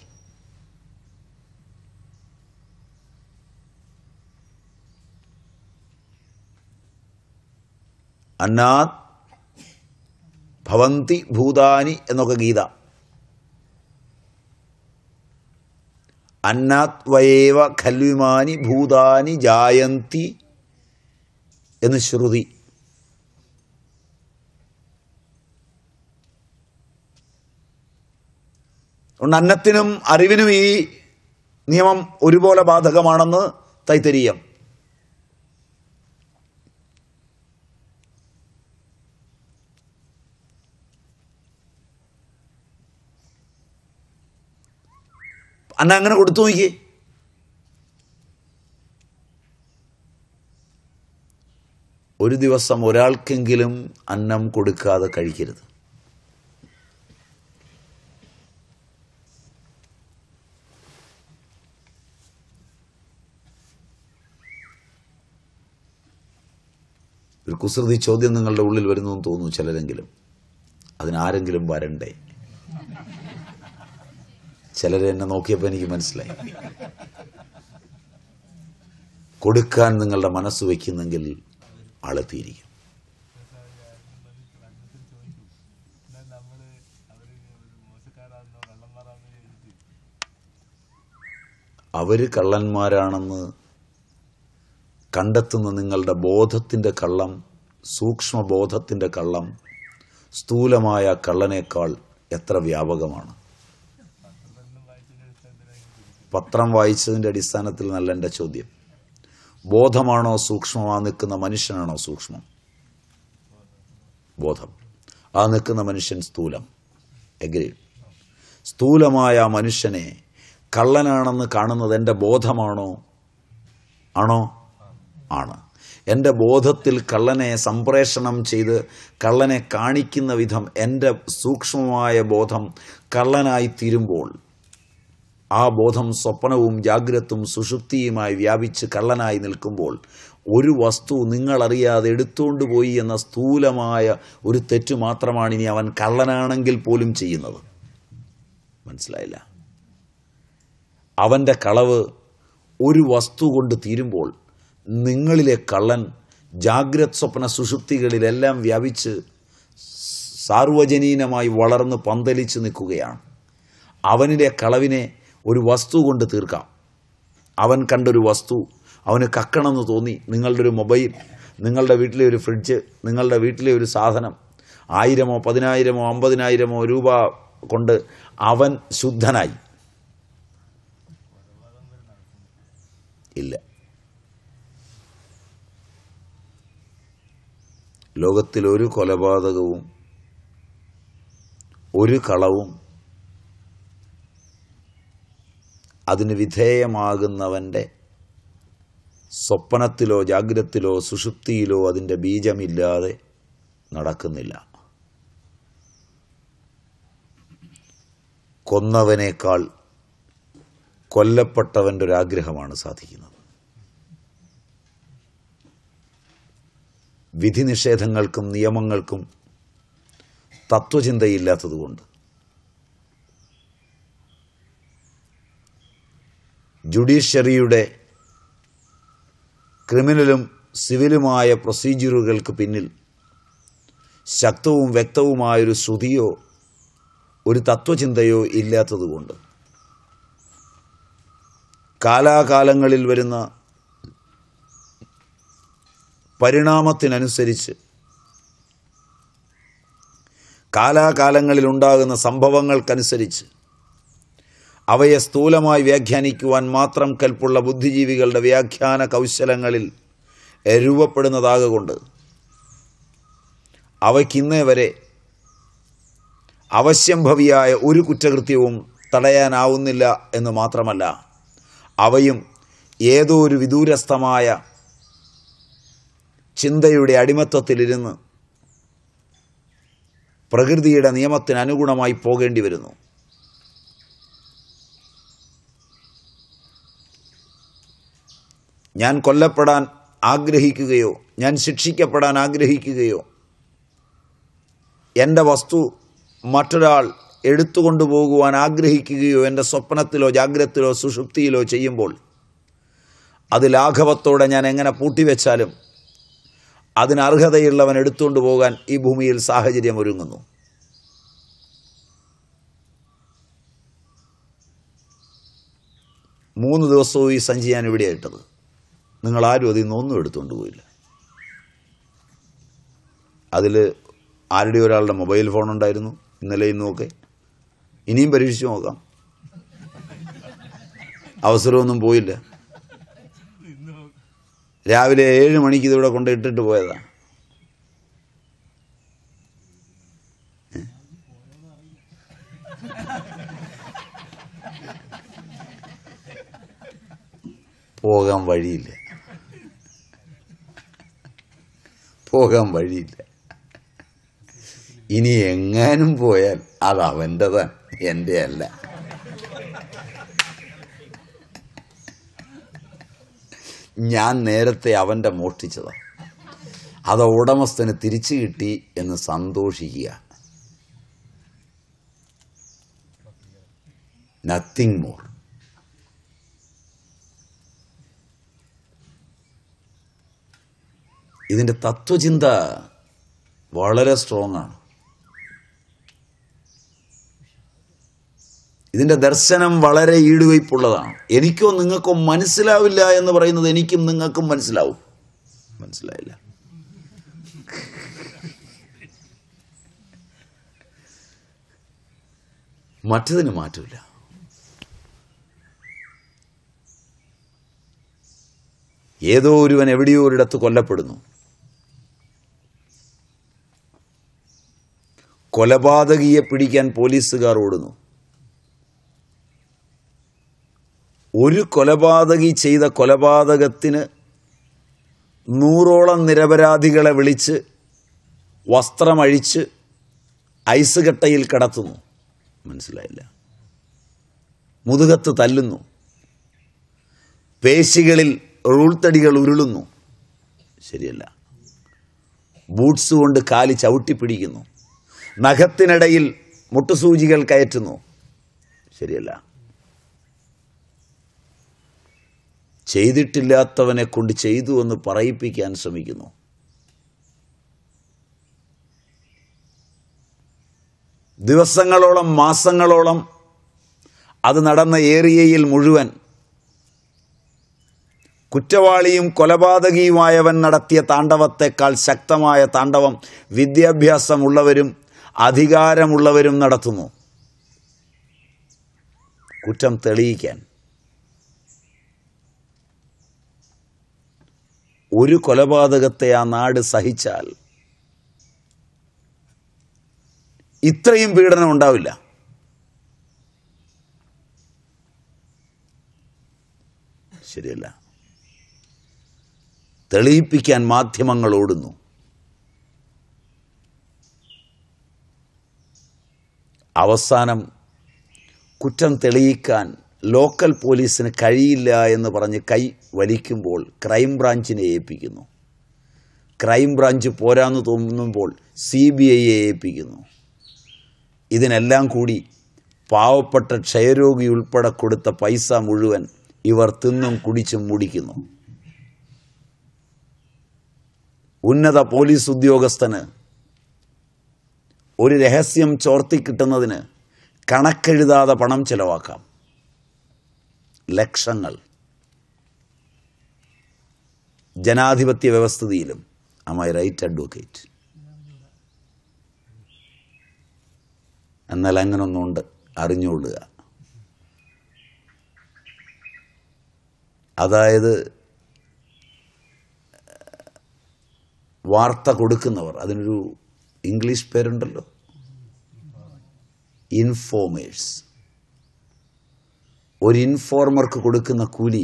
അന്നാത് ഭവന്തി ഭൂതാനി എന്നൊക്കെ ഗീത അന്നാത് വയേവ ഖൽവിമാനി ഭൂതാനി ജായന്തി എന്ന് ശ്രുതി അതുകൊണ്ട് അന്നത്തിനും അറിവിനും ഈ നിയമം ഒരുപോലെ ബാധകമാണെന്ന് തൈത്തരീയം അന്ന അങ്ങനെ കൊടുത്തു നോക്കിയേ ഒരു ദിവസം ഒരാൾക്കെങ്കിലും അന്നം കൊടുക്കാതെ കഴിക്കരുത് ഒരു കുസൃതി ചോദ്യം നിങ്ങളുടെ ഉള്ളിൽ വരുന്നു എന്ന് തോന്നുന്നു ചിലരെങ്കിലും അതിനാരെങ്കിലും വരണ്ടേ ചിലരെ എന്നെ നോക്കിയപ്പോൾ എനിക്ക് മനസ്സിലായി കൊടുക്കാൻ നിങ്ങളുടെ മനസ്സ് വയ്ക്കുന്നെങ്കിൽ ആളെത്തിയിരിക്കും അവര് കള്ളന്മാരാണെന്ന് കണ്ടെത്തുന്ന നിങ്ങളുടെ ബോധത്തിന്റെ കള്ളം സൂക്ഷ്മബോധത്തിന്റെ കള്ളം സ്ഥൂലമായ കള്ളനേക്കാൾ എത്ര വ്യാപകമാണ് പത്രം വായിച്ചതിന്റെ അടിസ്ഥാനത്തിൽ നല്ല എൻ്റെ ചോദ്യം ബോധമാണോ സൂക്ഷ്മമാ നിൽക്കുന്ന മനുഷ്യനാണോ സൂക്ഷ്മം ബോധം ആ നിൽക്കുന്ന മനുഷ്യൻ സ്ഥൂലം എഗ്രി സ്ഥൂലമായ ആ മനുഷ്യനെ കള്ളനാണെന്ന് കാണുന്നത് എൻ്റെ ബോധമാണോ ആണോ ആണ് എൻ്റെ ബോധത്തിൽ കള്ളനെ സംപ്രേഷണം ചെയ്ത് കള്ളനെ കാണിക്കുന്ന വിധം എൻ്റെ സൂക്ഷ്മമായ ബോധം കള്ളനായി തീരുമ്പോൾ ആ ബോധം സ്വപ്നവും ജാഗ്രതും സുഷുപ്തിയുമായി വ്യാപിച്ച് കള്ളനായി നിൽക്കുമ്പോൾ ഒരു വസ്തു നിങ്ങളറിയാതെ എടുത്തുകൊണ്ട് പോയി എന്ന സ്ഥൂലമായ ഒരു തെറ്റ് മാത്രമാണ് ഇനി അവൻ കള്ളനാണെങ്കിൽ പോലും ചെയ്യുന്നത് മനസ്സിലായില്ല അവൻ്റെ കളവ് ഒരു വസ്തു കൊണ്ട് തീരുമ്പോൾ നിങ്ങളിലെ കള്ളൻ ജാഗ്രത് സ്വപ്ന സുഷുപ്തികളിലെല്ലാം വ്യാപിച്ച് സാർവജനീനമായി വളർന്ന് പന്തലിച്ച് നിൽക്കുകയാണ് അവനിലെ കളവിനെ ഒരു വസ്തു കൊണ്ട് തീർക്കാം അവൻ കണ്ടൊരു വസ്തു അവന് കക്കണമെന്ന് തോന്നി നിങ്ങളുടെ ഒരു മൊബൈൽ നിങ്ങളുടെ വീട്ടിലെ ഒരു ഫ്രിഡ്ജ് നിങ്ങളുടെ വീട്ടിലെ ഒരു സാധനം ആയിരമോ പതിനായിരമോ അമ്പതിനായിരമോ രൂപ കൊണ്ട് അവൻ ശുദ്ധനായി ഇല്ല ലോകത്തിൽ ഒരു കൊലപാതകവും ഒരു കളവും അതിന് വിധേയമാകുന്നവൻ്റെ സ്വപ്നത്തിലോ ജാഗ്രത്തിലോ സുഷുപ്തിയിലോ അതിൻ്റെ ബീജമില്ലാതെ നടക്കുന്നില്ല കൊന്നവനേക്കാൾ കൊല്ലപ്പെട്ടവൻ്റെ ഒരാഗ്രഹമാണ് സാധിക്കുന്നത് വിധി നിഷേധങ്ങൾക്കും നിയമങ്ങൾക്കും തത്വചിന്തയില്ലാത്തതുകൊണ്ട് ജുഡീഷ്യറിയുടെ ക്രിമിനലും സിവിലുമായ പ്രൊസീജിയറുകൾക്ക് പിന്നിൽ ശക്തവും വ്യക്തവുമായൊരു ശ്രുതിയോ ഒരു തത്വചിന്തയോ ഇല്ലാത്തതുകൊണ്ട് കാലാകാലങ്ങളിൽ വരുന്ന പരിണാമത്തിനനുസരിച്ച് കാലാകാലങ്ങളിൽ ഉണ്ടാകുന്ന സംഭവങ്ങൾക്കനുസരിച്ച് അവയെ സ്ഥൂലമായി വ്യാഖ്യാനിക്കുവാൻ മാത്രം കൽപ്പുള്ള ബുദ്ധിജീവികളുടെ വ്യാഖ്യാന കൗശലങ്ങളിൽ രൂപപ്പെടുന്നതാകൊണ്ട് അവയ്ക്കിന്നേ വരെ അവശ്യംഭവിയായ ഒരു കുറ്റകൃത്യവും തടയാനാവുന്നില്ല എന്ന് മാത്രമല്ല അവയും ഏതോ ഒരു വിദൂരസ്ഥമായ ചിന്തയുടെ അടിമത്തത്തിലിരുന്ന് പ്രകൃതിയുടെ നിയമത്തിന് അനുഗുണമായി പോകേണ്ടി വരുന്നു ഞാൻ കൊല്ലപ്പെടാൻ ആഗ്രഹിക്കുകയോ ഞാൻ ശിക്ഷിക്കപ്പെടാൻ ആഗ്രഹിക്കുകയോ എൻ്റെ വസ്തു മറ്റൊരാൾ എടുത്തുകൊണ്ടുപോകുവാൻ ആഗ്രഹിക്കുകയോ എൻ്റെ സ്വപ്നത്തിലോ ജാഗ്രതത്തിലോ സുഷുപ്തിയിലോ ചെയ്യുമ്പോൾ അത് ലാഘവത്തോടെ ഞാൻ എങ്ങനെ പൂട്ടിവെച്ചാലും അതിന് അർഹതയുള്ളവൻ എടുത്തുകൊണ്ട് പോകാൻ ഈ ഭൂമിയിൽ സാഹചര്യം ഒരുങ്ങുന്നു മൂന്ന് ദിവസവും ഈ സഞ്ചി ഞാൻ ഇവിടെ ഇട്ടത് നിങ്ങൾ ആരും അതിൽ നിന്നൊന്നും എടുത്തുകൊണ്ട് പോയില്ല അതിൽ ആരുടെ ഒരാളുടെ മൊബൈൽ ഫോൺ ഉണ്ടായിരുന്നു ഇന്നലെ ഇന്നുമൊക്കെ ഇനിയും പരീക്ഷിച്ച് നോക്കാം അവസരമൊന്നും പോയില്ല രാവിലെ ഏഴ് മണിക്ക് ഇതിവിടെ കൊണ്ട് ഇട്ടിട്ട് പോയതാ ഏ? പോകാൻ വഴിയില്ല പോകാൻ വഴിയില്ല ഇനി എങ്ങാനും പോയാൽ അത് അവൻ്റെതാണ് എൻ്റെ അല്ല ഞാൻ നേരത്തെ അവൻ്റെ മോഷ്ടിച്ചതാണ് അത് ഉടമസ്ഥന് തിരിച്ചു കിട്ടി എന്ന് സന്തോഷിക്കുക നത്തിങ് മോർ ഇതിൻ്റെ തത്വചിന്ത വളരെ സ്ട്രോങ് ആണ് ഇതിൻ്റെ ദർശനം വളരെ ഈടുവയ്പുള്ളതാണ് എനിക്കോ നിങ്ങൾക്കോ മനസ്സിലാവില്ല എന്ന് പറയുന്നത് എനിക്കും നിങ്ങൾക്കും മനസ്സിലാവും മനസ്സിലായില്ല മറ്റതിന് മാറ്റമില്ല ഏതോ ഒരുവൻ എവിടെയോ ഒരിടത്ത് കൊല്ലപ്പെടുന്നു കൊലപാതകിയെ പിടിക്കാൻ പോലീസുകാർ ഓടുന്നു ഒരു കൊലപാതകി ചെയ്ത കൊലപാതകത്തിന് നൂറോളം നിരപരാധികളെ വിളിച്ച് വസ്ത്രമഴിച്ച് ഐസ് കട്ടയിൽ കിടത്തുന്നു മനസ്സിലായില്ല മുതുകത്ത് തല്ലുന്നു പേശികളിൽ റൂൾത്തടികൾ ഉരുളുന്നു ശരിയല്ല ബൂട്ട്സ് കൊണ്ട് കാല് ചവിട്ടിപ്പിടിക്കുന്നു നഖത്തിനിടയിൽ മുട്ടുസൂചികൾ കയറ്റുന്നു ശരിയല്ല ചെയ്തിട്ടില്ലാത്തവനെ കൊണ്ട് ചെയ്തു എന്ന് പറയിപ്പിക്കാൻ ശ്രമിക്കുന്നു ദിവസങ്ങളോളം മാസങ്ങളോളം അത് നടന്ന ഏരിയയിൽ മുഴുവൻ കുറ്റവാളിയും കൊലപാതകിയുമായവൻ നടത്തിയ താണ്ഡവത്തെക്കാൾ ശക്തമായ താണ്ഡവം വിദ്യാഭ്യാസമുള്ളവരും അധികാരമുള്ളവരും നടത്തുന്നു കുറ്റം തെളിയിക്കാൻ ഒരു കൊലപാതകത്തെ ആ നാട് സഹിച്ചാൽ ഇത്രയും പീഡനം ഉണ്ടാവില്ല ശരിയല്ല തെളിയിപ്പിക്കാൻ മാധ്യമങ്ങൾ ഓടുന്നു അവസാനം കുറ്റം തെളിയിക്കാൻ ലോക്കൽ പോലീസിന് കഴിയില്ല എന്ന് പറഞ്ഞ് കൈ വലിക്കുമ്പോൾ ക്രൈം ബ്രാഞ്ചിനെ ഏൽപ്പിക്കുന്നു ക്രൈം ബ്രാഞ്ച് പോരാന്ന് തോന്നുമ്പോൾ സി ബി ഐയെ ഏൽപ്പിക്കുന്നു ഇതിനെല്ലാം കൂടി പാവപ്പെട്ട ക്ഷയരോഗി ഉൾപ്പെടെ കൊടുത്ത പൈസ മുഴുവൻ ഇവർ തിന്നും കുടിച്ചും മുടിക്കുന്നു ഉന്നത പോലീസ് ഉദ്യോഗസ്ഥന് ഒരു രഹസ്യം ചോർത്തി കിട്ടുന്നതിന് കണക്കെഴുതാതെ പണം ചെലവാക്കാം ലക്ഷങ്ങൾ ജനാധിപത്യ വ്യവസ്ഥിതിയിലും am I റൈറ്റ് അഡ്വക്കേറ്റ് എന്നാൽ അങ്ങനെ ഒന്നുണ്ട് അറിഞ്ഞുകൊള്ളുക അതായത് വാർത്ത കൊടുക്കുന്നവർ അതിനൊരു ഇംഗ്ലീഷ് പേരുണ്ടല്ലോ ഇൻഫോമേഴ്സ് ഒരു ഇൻഫോർമർക്ക് കൊടുക്കുന്ന കൂലി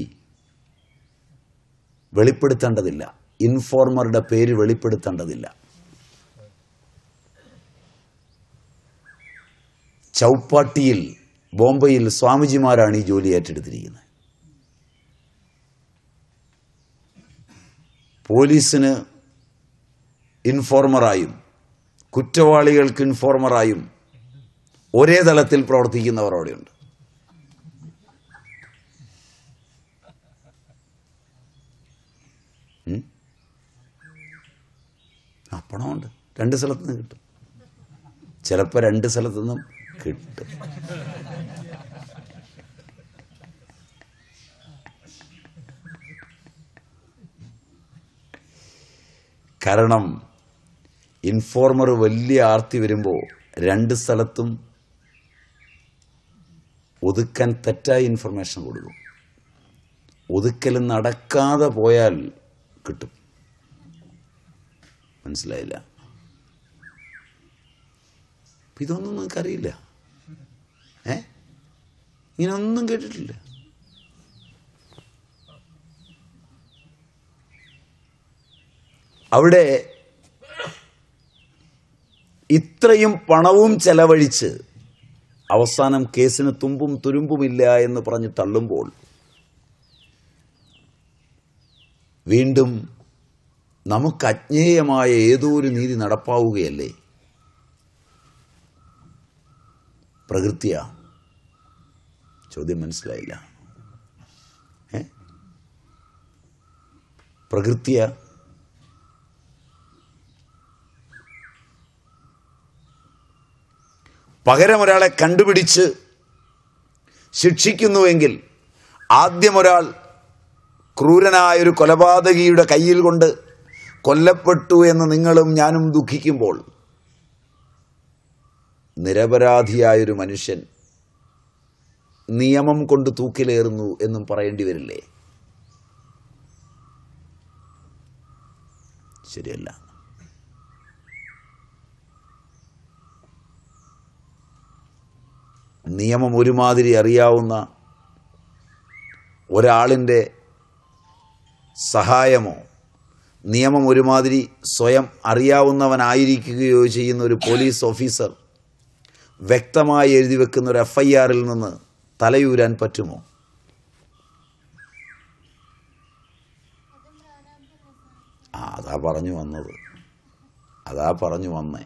വെളിപ്പെടുത്തേണ്ടതില്ല ഇൻഫോർമറുടെ പേര് വെളിപ്പെടുത്തേണ്ടതില്ല ചൗപ്പാട്ടിയിൽ ബോംബെയിൽ സ്വാമിജിമാരാണ് ഈ ജോലി ഏറ്റെടുത്തിരിക്കുന്നത് പോലീസിന് ഇൻഫോർമറായും കുറ്റവാളികൾക്ക് ഇൻഫോർമറായും ഒരേ തലത്തിൽ പ്രവർത്തിക്കുന്നവർ അവിടെയുണ്ട് ഉം? ആ പണമുണ്ട് രണ്ട് സ്ഥലത്തു നിന്ന് കിട്ടും ചിലപ്പോൾ രണ്ട് സ്ഥലത്തു നിന്നും കിട്ടും കാരണം ഇൻഫോർമർ വലിയ ആർത്തി വരുമ്പോൾ രണ്ട് സ്ഥലത്തും ഒതുക്കാൻ തെറ്റായ ഇൻഫർമേഷൻ കൊടുക്കും ഒതുക്കൽ നടക്കാതെ പോയാൽ കിട്ടും മനസ്സിലായില്ല അപ്പൊ ഇതൊന്നും നിങ്ങൾക്കറിയില്ല ഏ ഇങ്ങനൊന്നും കേട്ടിട്ടില്ല അവിടെ ഇത്രയും പണവും ചെലവഴിച്ച് അവസാനം കേസിന് തുമ്പും തുരുമ്പുമില്ല എന്ന് പറഞ്ഞ് തള്ളുമ്പോൾ വീണ്ടും നമുക്ക് അജ്ഞേയമായ ഏതോ ഒരു നീതി നടപ്പാവുകയല്ലേ പ്രകൃതിയാ ചോദ്യം മനസ്സിലായില്ല ഏ പ്രകൃതിയാ പകരം ഒരാളെ കണ്ടുപിടിച്ച് ശിക്ഷിക്കുന്നുവെങ്കിൽ ആദ്യം ഒരാൾ ക്രൂരനായൊരു കൊലപാതകിയുടെ കയ്യിൽ കൊണ്ട് കൊല്ലപ്പെട്ടു എന്ന് നിങ്ങളും ഞാനും ദുഃഖിക്കുമ്പോൾ നിരപരാധിയായൊരു മനുഷ്യൻ നിയമം കൊണ്ട് തൂക്കിലേറുന്നു എന്നും പറയേണ്ടി വരില്ലേ ശരിയല്ല നിയമം ഒരുമാതിരി അറിയാവുന്ന ഒരാളിൻ്റെ സഹായമോ നിയമം ഒരുമാതിരി സ്വയം അറിയാവുന്നവനായിരിക്കുകയോ ചെയ്യുന്ന ഒരു പോലീസ് ഓഫീസർ വ്യക്തമായി എഴുതി വെക്കുന്ന ഒരു എഫ് ഐ ആറിൽ നിന്ന് തലയൂരാൻ പറ്റുമോ ആ അതാ പറഞ്ഞു വന്നത് അതാ പറഞ്ഞു വന്നേ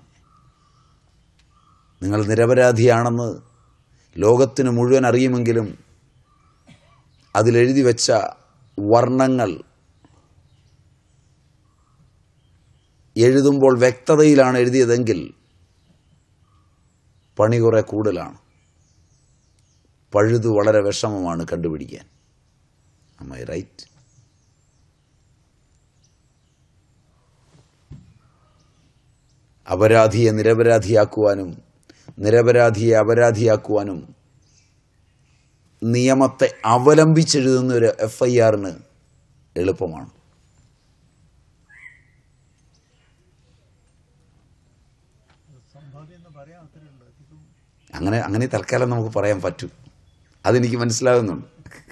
നിങ്ങൾ നിരപരാധിയാണെന്ന് ലോകത്തിന് മുഴുവൻ അറിയുമെങ്കിലും അതിലെഴുതി വെച്ച വർണ്ണങ്ങൾ എഴുതുമ്പോൾ വ്യക്തതയിലാണ് എഴുതിയതെങ്കിൽ പണി കുറെ കൂടുതലാണ് പഴുതു വളരെ വിഷമമാണ് കണ്ടുപിടിക്കാൻ അമ്മ റൈറ്റ് അപരാധിയെ നിരപരാധിയാക്കുവാനും നിരപരാധിയെ അപരാധിയാക്കുവാനും നിയമത്തെ അവലംബിച്ചെഴുതുന്ന ഒരു എഫ് ഐ ആറിന് എളുപ്പമാണ് അങ്ങനെ അങ്ങനെ തൽക്കാലം നമുക്ക് പറയാൻ പറ്റും അതെനിക്ക് മനസ്സിലാകുന്നുണ്ട്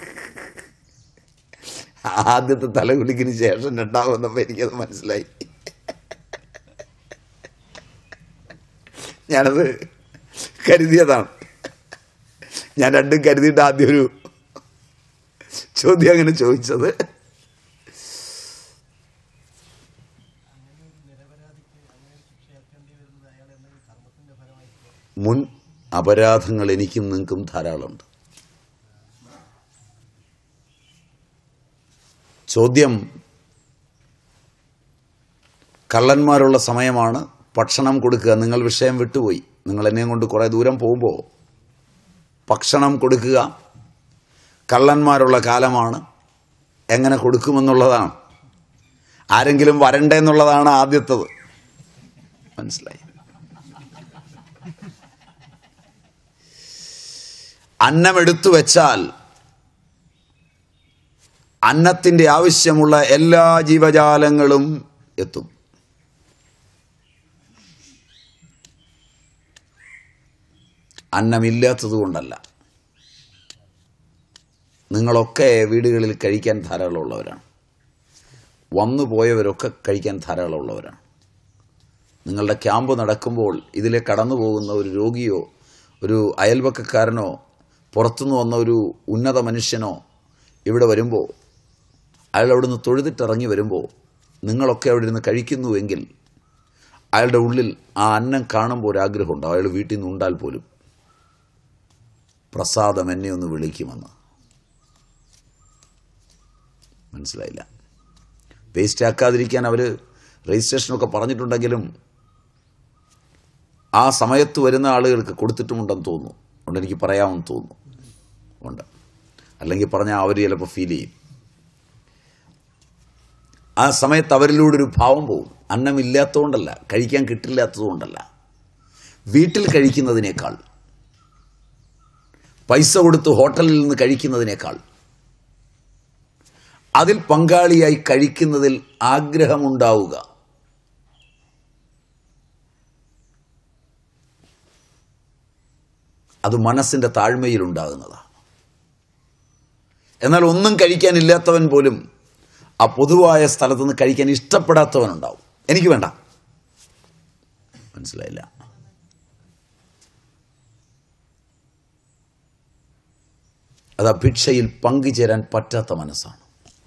ആദ്യത്തെ തലകുലിക്കിന് ശേഷം രണ്ടാമതെന്നപ്പോൾ എനിക്കത് മനസ്സിലായി ഞാനത് കരുതിയതാണ് ഞാൻ രണ്ടും കരുതിയിട്ട് ആദ്യം ഒരു ചോദ്യം അങ്ങനെ ചോദിച്ചത് മുൻ അപരാധങ്ങൾ എനിക്കും നിങ്ങൾക്കും ധാരാളമുണ്ട് ചോദ്യം കള്ളന്മാരുള്ള സമയമാണ് ഭക്ഷണം കൊടുക്കുക നിങ്ങൾ വിഷയം വിട്ടുപോയി നിങ്ങൾ എന്നെയും കൊണ്ട് കുറേ ദൂരം പോകുമ്പോൾ ഭക്ഷണം കൊടുക്കുക കള്ളന്മാരുള്ള കാലമാണ് എങ്ങനെ കൊടുക്കുമെന്നുള്ളതാണ് ആരെങ്കിലും വരണ്ടേ എന്നുള്ളതാണ് ആദ്യത്തത് മനസ്സിലായി അന്നമെടുത്തു വെച്ചാൽ അന്നത്തിൻ്റെ ആവശ്യമുള്ള എല്ലാ ജീവജാലങ്ങളും എത്തും അന്നമില്ലാത്തത് കൊണ്ടല്ല നിങ്ങളൊക്കെ വീടുകളിൽ കഴിക്കാൻ ധാരാളമുള്ളവരാണ് വന്നു പോയവരൊക്കെ കഴിക്കാൻ ധാരാളമുള്ളവരാണ് നിങ്ങളുടെ ക്യാമ്പ് നടക്കുമ്പോൾ ഇതിലെ കടന്നു പോകുന്ന ഒരു രോഗിയോ ഒരു അയൽവക്കക്കാരനോ പുറത്തുനിന്ന് വന്ന ഒരു ഉന്നത മനുഷ്യനോ ഇവിടെ വരുമ്പോൾ അയാൾ അവിടുന്ന് തൊഴുതിട്ടിറങ്ങി വരുമ്പോൾ നിങ്ങളൊക്കെ അവിടെ ഇരുന്ന് കഴിക്കുന്നുവെങ്കിൽ അയാളുടെ ഉള്ളിൽ ആ അന്നം കാണുമ്പോൾ ഒരു ആഗ്രഹമുണ്ട് അയാൾ വീട്ടിൽ നിന്ന് ഉണ്ടാൽ പോലും പ്രസാദം എന്നെ ഒന്ന് വിളിക്കുമെന്ന് മനസ്സിലായില്ല വേസ്റ്റ് ആക്കാതിരിക്കാൻ അവർ രജിസ്ട്രേഷനൊക്കെ പറഞ്ഞിട്ടുണ്ടെങ്കിലും ആ സമയത്ത് വരുന്ന ആളുകൾക്ക് കൊടുത്തിട്ടുമുണ്ടെന്ന് തോന്നുന്നു അതുകൊണ്ട് എനിക്ക് പറയാമെന്ന് തോന്നുന്നു ഉണ്ട് അല്ലെങ്കിൽ പറഞ്ഞാൽ അവർ ചിലപ്പോൾ ഫീൽ ചെയ്യും ആ സമയത്ത് അവരിലൂടെ ഒരു ഭാവം പോകും അന്നമില്ലാത്തതുകൊണ്ടല്ല കഴിക്കാൻ കിട്ടില്ലാത്തതുകൊണ്ടല്ല വീട്ടിൽ കഴിക്കുന്നതിനേക്കാൾ പൈസ കൊടുത്ത് ഹോട്ടലിൽ നിന്ന് കഴിക്കുന്നതിനേക്കാൾ അതിൽ പങ്കാളിയായി കഴിക്കുന്നതിൽ ആഗ്രഹമുണ്ടാവുക അത് മനസ്സിൻ്റെ താഴ്മയിലുണ്ടാകുന്നതാണ് എന്നാൽ ഒന്നും കഴിക്കാനില്ലാത്തവൻ പോലും ആ പൊതുവായ സ്ഥലത്ത് നിന്ന് കഴിക്കാൻ ഇഷ്ടപ്പെടാത്തവനുണ്ടാവും എനിക്ക് വേണ്ട മനസ്സിലായില്ല അത് അഭിക്ഷയിൽ പങ്കുചേരാൻ പറ്റാത്ത മനസ്സാണ്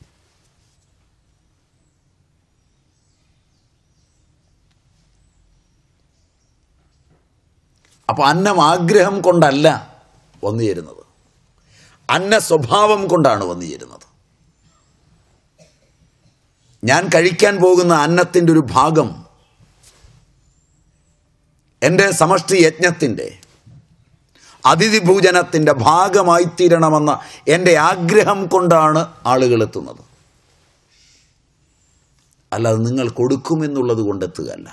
അപ്പോൾ അന്നം ആഗ്രഹം കൊണ്ടല്ല വന്നു ചേരുന്നത് അന്ന സ്വഭാവം കൊണ്ടാണ് വന്നു ചേരുന്നത് ഞാൻ കഴിക്കാൻ പോകുന്ന അന്നത്തിൻ്റെ ഒരു ഭാഗം എൻ്റെ സമഷ്ടി യജ്ഞത്തിൻ്റെ അതിഥി ഭൂജനത്തിൻ്റെ ഭാഗമായി തീരണമെന്ന എൻ്റെ ആഗ്രഹം കൊണ്ടാണ് ആളുകൾ എത്തുന്നത് അല്ലാതെ നിങ്ങൾ കൊടുക്കുമെന്നുള്ളത് കൊണ്ടെത്തുകയല്ല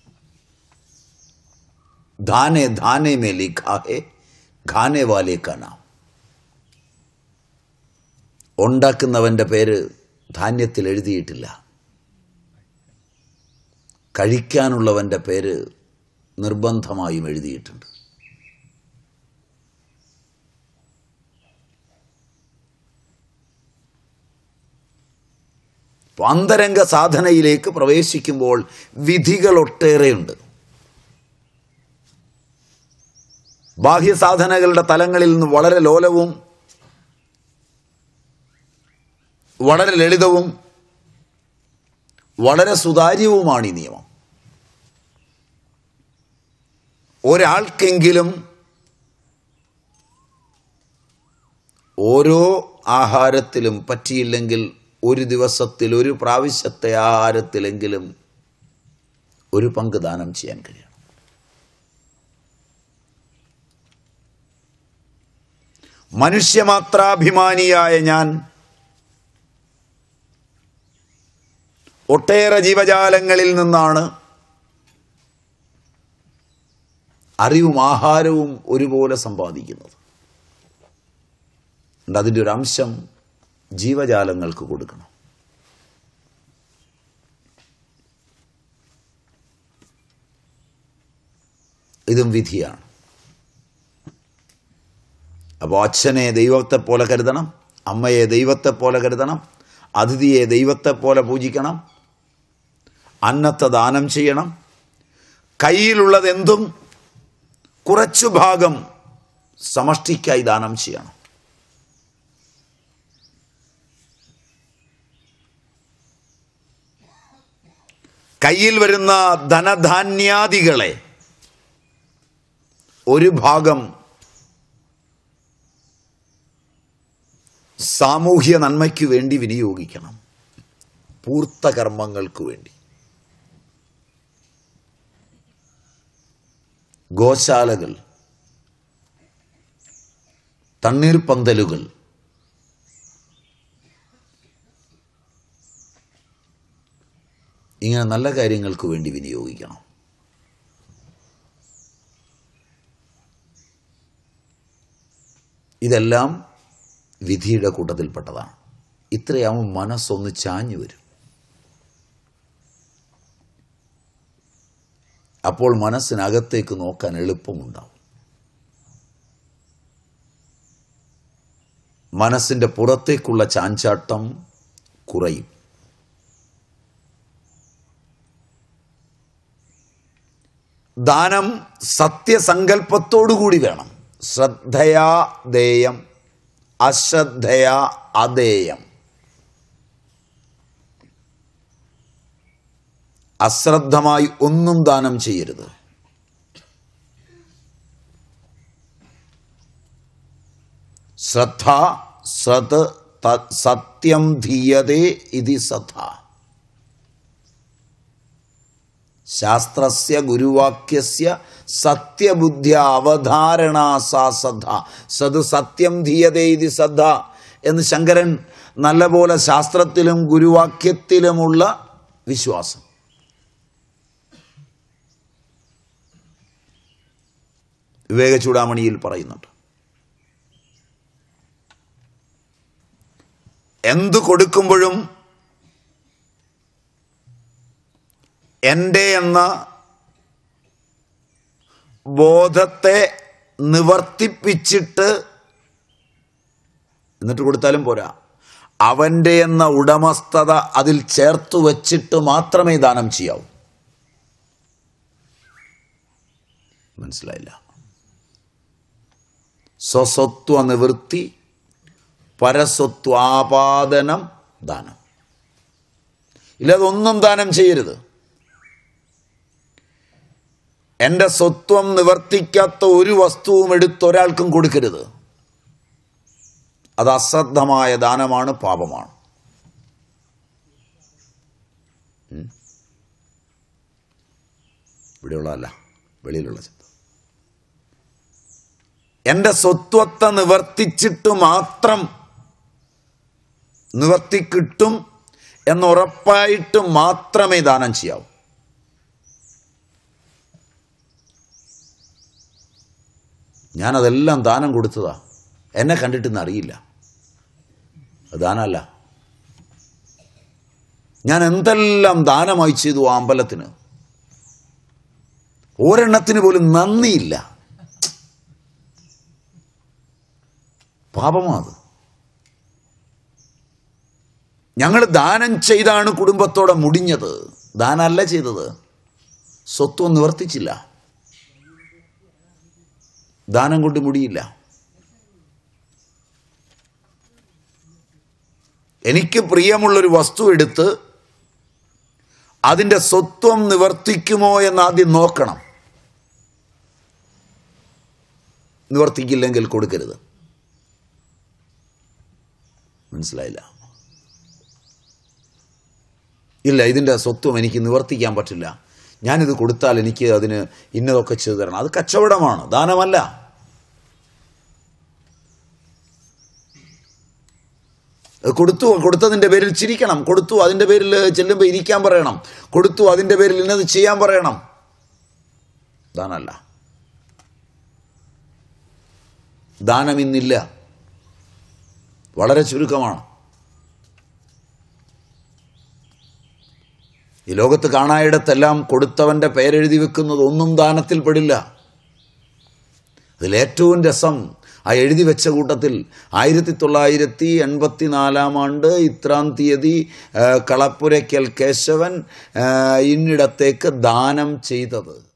ധാനെ ധാനെ മേ ലിഖാ ഹെ ഖാനെ വാലേ കാ നാം ഉണ്ടാക്കുന്നവൻ്റെ പേര് ധാന്യത്തിൽ എഴുതിയിട്ടില്ല കഴിക്കാനുള്ളവൻ്റെ പേര് നിർബന്ധമായും എഴുതിയിട്ടുണ്ട് അന്തരംഗ സാധനയിലേക്ക് പ്രവേശിക്കുമ്പോൾ വിധികൾ ഒട്ടേറെയുണ്ട് ബാഹ്യസാധനകളുടെ തലങ്ങളിൽ നിന്ന് വളരെ ലോലവും വളരെ ലളിതവും വളരെ സുതാര്യവുമാണ് ഈ നിയമം ഒരാൾക്കെങ്കിലും ഓരോ ആഹാരത്തിലും പറ്റിയില്ലെങ്കിൽ ഒരു ദിവസത്തിൽ ഒരു പ്രാവശ്യത്തെ ആഹാരത്തിലെങ്കിലും ഒരു പങ്ക് ദാനം ചെയ്യാൻ കഴിയണം മനുഷ്യമാത്രാഭിമാനിയായ ഞാൻ ഒട്ടേറെ ജീവജാലങ്ങളിൽ നിന്നാണ് അറിവും ആഹാരവും ഒരുപോലെ സമ്പാദിക്കുന്നത് ഉണ്ട് അതിൻ്റെ ഒരു അംശം ജീവജാലങ്ങൾക്ക് കൊടുക്കണം ഇതും വിധിയാണ് അപ്പോൾ അച്ഛനെ ദൈവത്തെ പോലെ കരുതണം അമ്മയെ ദൈവത്തെ പോലെ കരുതണം അതിഥിയെ ദൈവത്തെ പോലെ പൂജിക്കണം അന്നത്തെ ദാനം ചെയ്യണം കയ്യിലുള്ളതെന്തും കുറച്ചു ഭാഗം സമഷ്ടിക്കായി ദാനം ചെയ്യണം കയ്യിൽ വരുന്ന ധനധാന്യാദികളെ ഒരു ഭാഗം സാമൂഹ്യ നന്മയ്ക്ക് വേണ്ടി വിനിയോഗിക്കണം പൂർത്ത കർമ്മങ്ങൾക്ക് വേണ്ടി ഗോശാലകൾ തണ്ണീർപ്പന്തലുകൾ ഇങ്ങനെ നല്ല കാര്യങ്ങൾക്ക് വേണ്ടി വിനിയോഗിക്കണം ഇതെല്ലാം വിധിയുടെ കൂട്ടത്തിൽപ്പെട്ടതാണ് ഇത്രയാവും മനസ്സൊന്ന് ചാഞ്ഞു വരും അപ്പോൾ മനസ്സിനകത്തേക്ക് നോക്കാൻ എളുപ്പമുണ്ടാവും മനസ്സിൻ്റെ പുറത്തേക്കുള്ള ചാഞ്ചാട്ടം കുറയും ദാനം സത്യസങ്കല്പത്തോടുകൂടി വേണം ശ്രദ്ധയാ ദേയം അശ്രദ്ധയാ അദേയം അശ്രദ്ധമായി ഒന്നും ദാനം ചെയ്യരുത് ശ്രദ്ധ സത് ത- സത്യം ധീയതേ ഇതി സഥ ശാസ്ത്രസ്യ ഗുരുവാക്യസ്യ സത്യബുദ്ധ്യ അവധാരണ സാ സദ്ധ സത് സത്യം ധീയതേ ഇതി സദ്ധ എന്ന് ശങ്കരൻ നല്ലപോലെ ശാസ്ത്രത്തിലും ഗുരുവാക്യത്തിലുമുള്ള വിശ്വാസം വിവേക ചൂടാമണിയിൽ പറയുന്നുണ്ട് എന്തു കൊടുക്കുമ്പോഴും എൻ്റെ എന്ന ബോധത്തെ നിവർത്തിപ്പിച്ചിട്ട് എന്നിട്ട് കൊടുത്താലും പോരാ അവൻ്റെ എന്ന ഉടമസ്ഥത അതിൽ ചേർത്തു വച്ചിട്ട് മാത്രമേ ദാനം ചെയ്യാവൂ മനസ്സിലായില്ല സ്വസ്വത്വ നിവൃത്തി പരസ്വത്വാപാദനം ദാനം ഇല്ല അതൊന്നും ദാനം ചെയ്യരുത് എൻ്റെ സ്വത്വം നിവർത്തിക്കാത്ത ഒരു വസ്തുവും എടുത്ത് ഒരാൾക്കും കൊടുക്കരുത് അത് അശ്രദ്ധമായ ദാനമാണ് പാപമാണ് ഉം. ഇവിടെയുള്ളതല്ല വെളിയിലുള്ള ശബ്ദം എൻ്റെ സ്വത്വത്തെ നിവർത്തിച്ചിട്ട് മാത്രം നിവർത്തിക്കിട്ടും എന്നുറപ്പായിട്ട് മാത്രമേ ദാനം ചെയ്യാവൂ ഞാനതെല്ലാം ദാനം കൊടുത്തതാ എന്നെ കണ്ടിട്ടെന്ന് അറിയില്ല അത് ദാനമല്ല ഞാൻ എന്തെല്ലാം ദാനമായി ചെയ്തു ആ അമ്പലത്തിന് ഒരെണ്ണത്തിന് പോലും നന്ദിയില്ല പാപമാ അത് ഞങ്ങൾ ദാനം ചെയ്താണ് കുടുംബത്തോടെ മുടിഞ്ഞത് ദാനമല്ല ചെയ്തത് സ്വത്വം നിവർത്തിച്ചില്ല ദാനം കൊണ്ട് മുടിയില്ല എനിക്ക് പ്രിയമുള്ളൊരു വസ്തു എടുത്ത് അതിൻ്റെ സ്വത്വം നിവർത്തിക്കുമോ എന്ന് ആദ്യം നോക്കണം നിവർത്തിക്കില്ലെങ്കിൽ കൊടുക്കരുത് മനസ്സിലായില്ല ഇല്ല ഇതിൻ്റെ സ്വത്വം എനിക്ക് നിവർത്തിക്കാൻ പറ്റില്ല ഞാനിത് കൊടുത്താൽ എനിക്ക് അതിന് ഇന്നതൊക്കെ ചെയ്തു തരണം അത് കച്ചവടമാണ് ദാനമല്ല അത് കൊടുത്തു കൊടുത്തതിൻ്റെ പേരിൽ ചിരിക്കണം കൊടുത്തു അതിൻ്റെ പേരിൽ ചെല്ലുമ്പോൾ ഇരിക്കാൻ പറയണം കൊടുത്തു അതിൻ്റെ പേരിൽ ഇന്നത് ചെയ്യാൻ പറയണം ദാനമല്ല ദാനം ഇന്നില്ല വളരെ ചുരുക്കമാണ് ഈ ലോകത്ത് കാണായിടത്തെല്ലാം കൊടുത്തവൻ്റെ പേരെഴുതി വെക്കുന്നത് ഒന്നും ദാനത്തിൽ പെടില്ല അതിലേറ്റവും രസം ആ എഴുതി വെച്ച കൂട്ടത്തിൽ ആയിരത്തി തൊള്ളായിരത്തി എൺപത്തി നാലാം ആണ്ട് ഇത്രാം തീയതി ആ, കളപ്പുരയ്ക്കൽ കേശവൻ ആ, ഇന്നിടത്തേക്ക് ദാനം ചെയ്തത്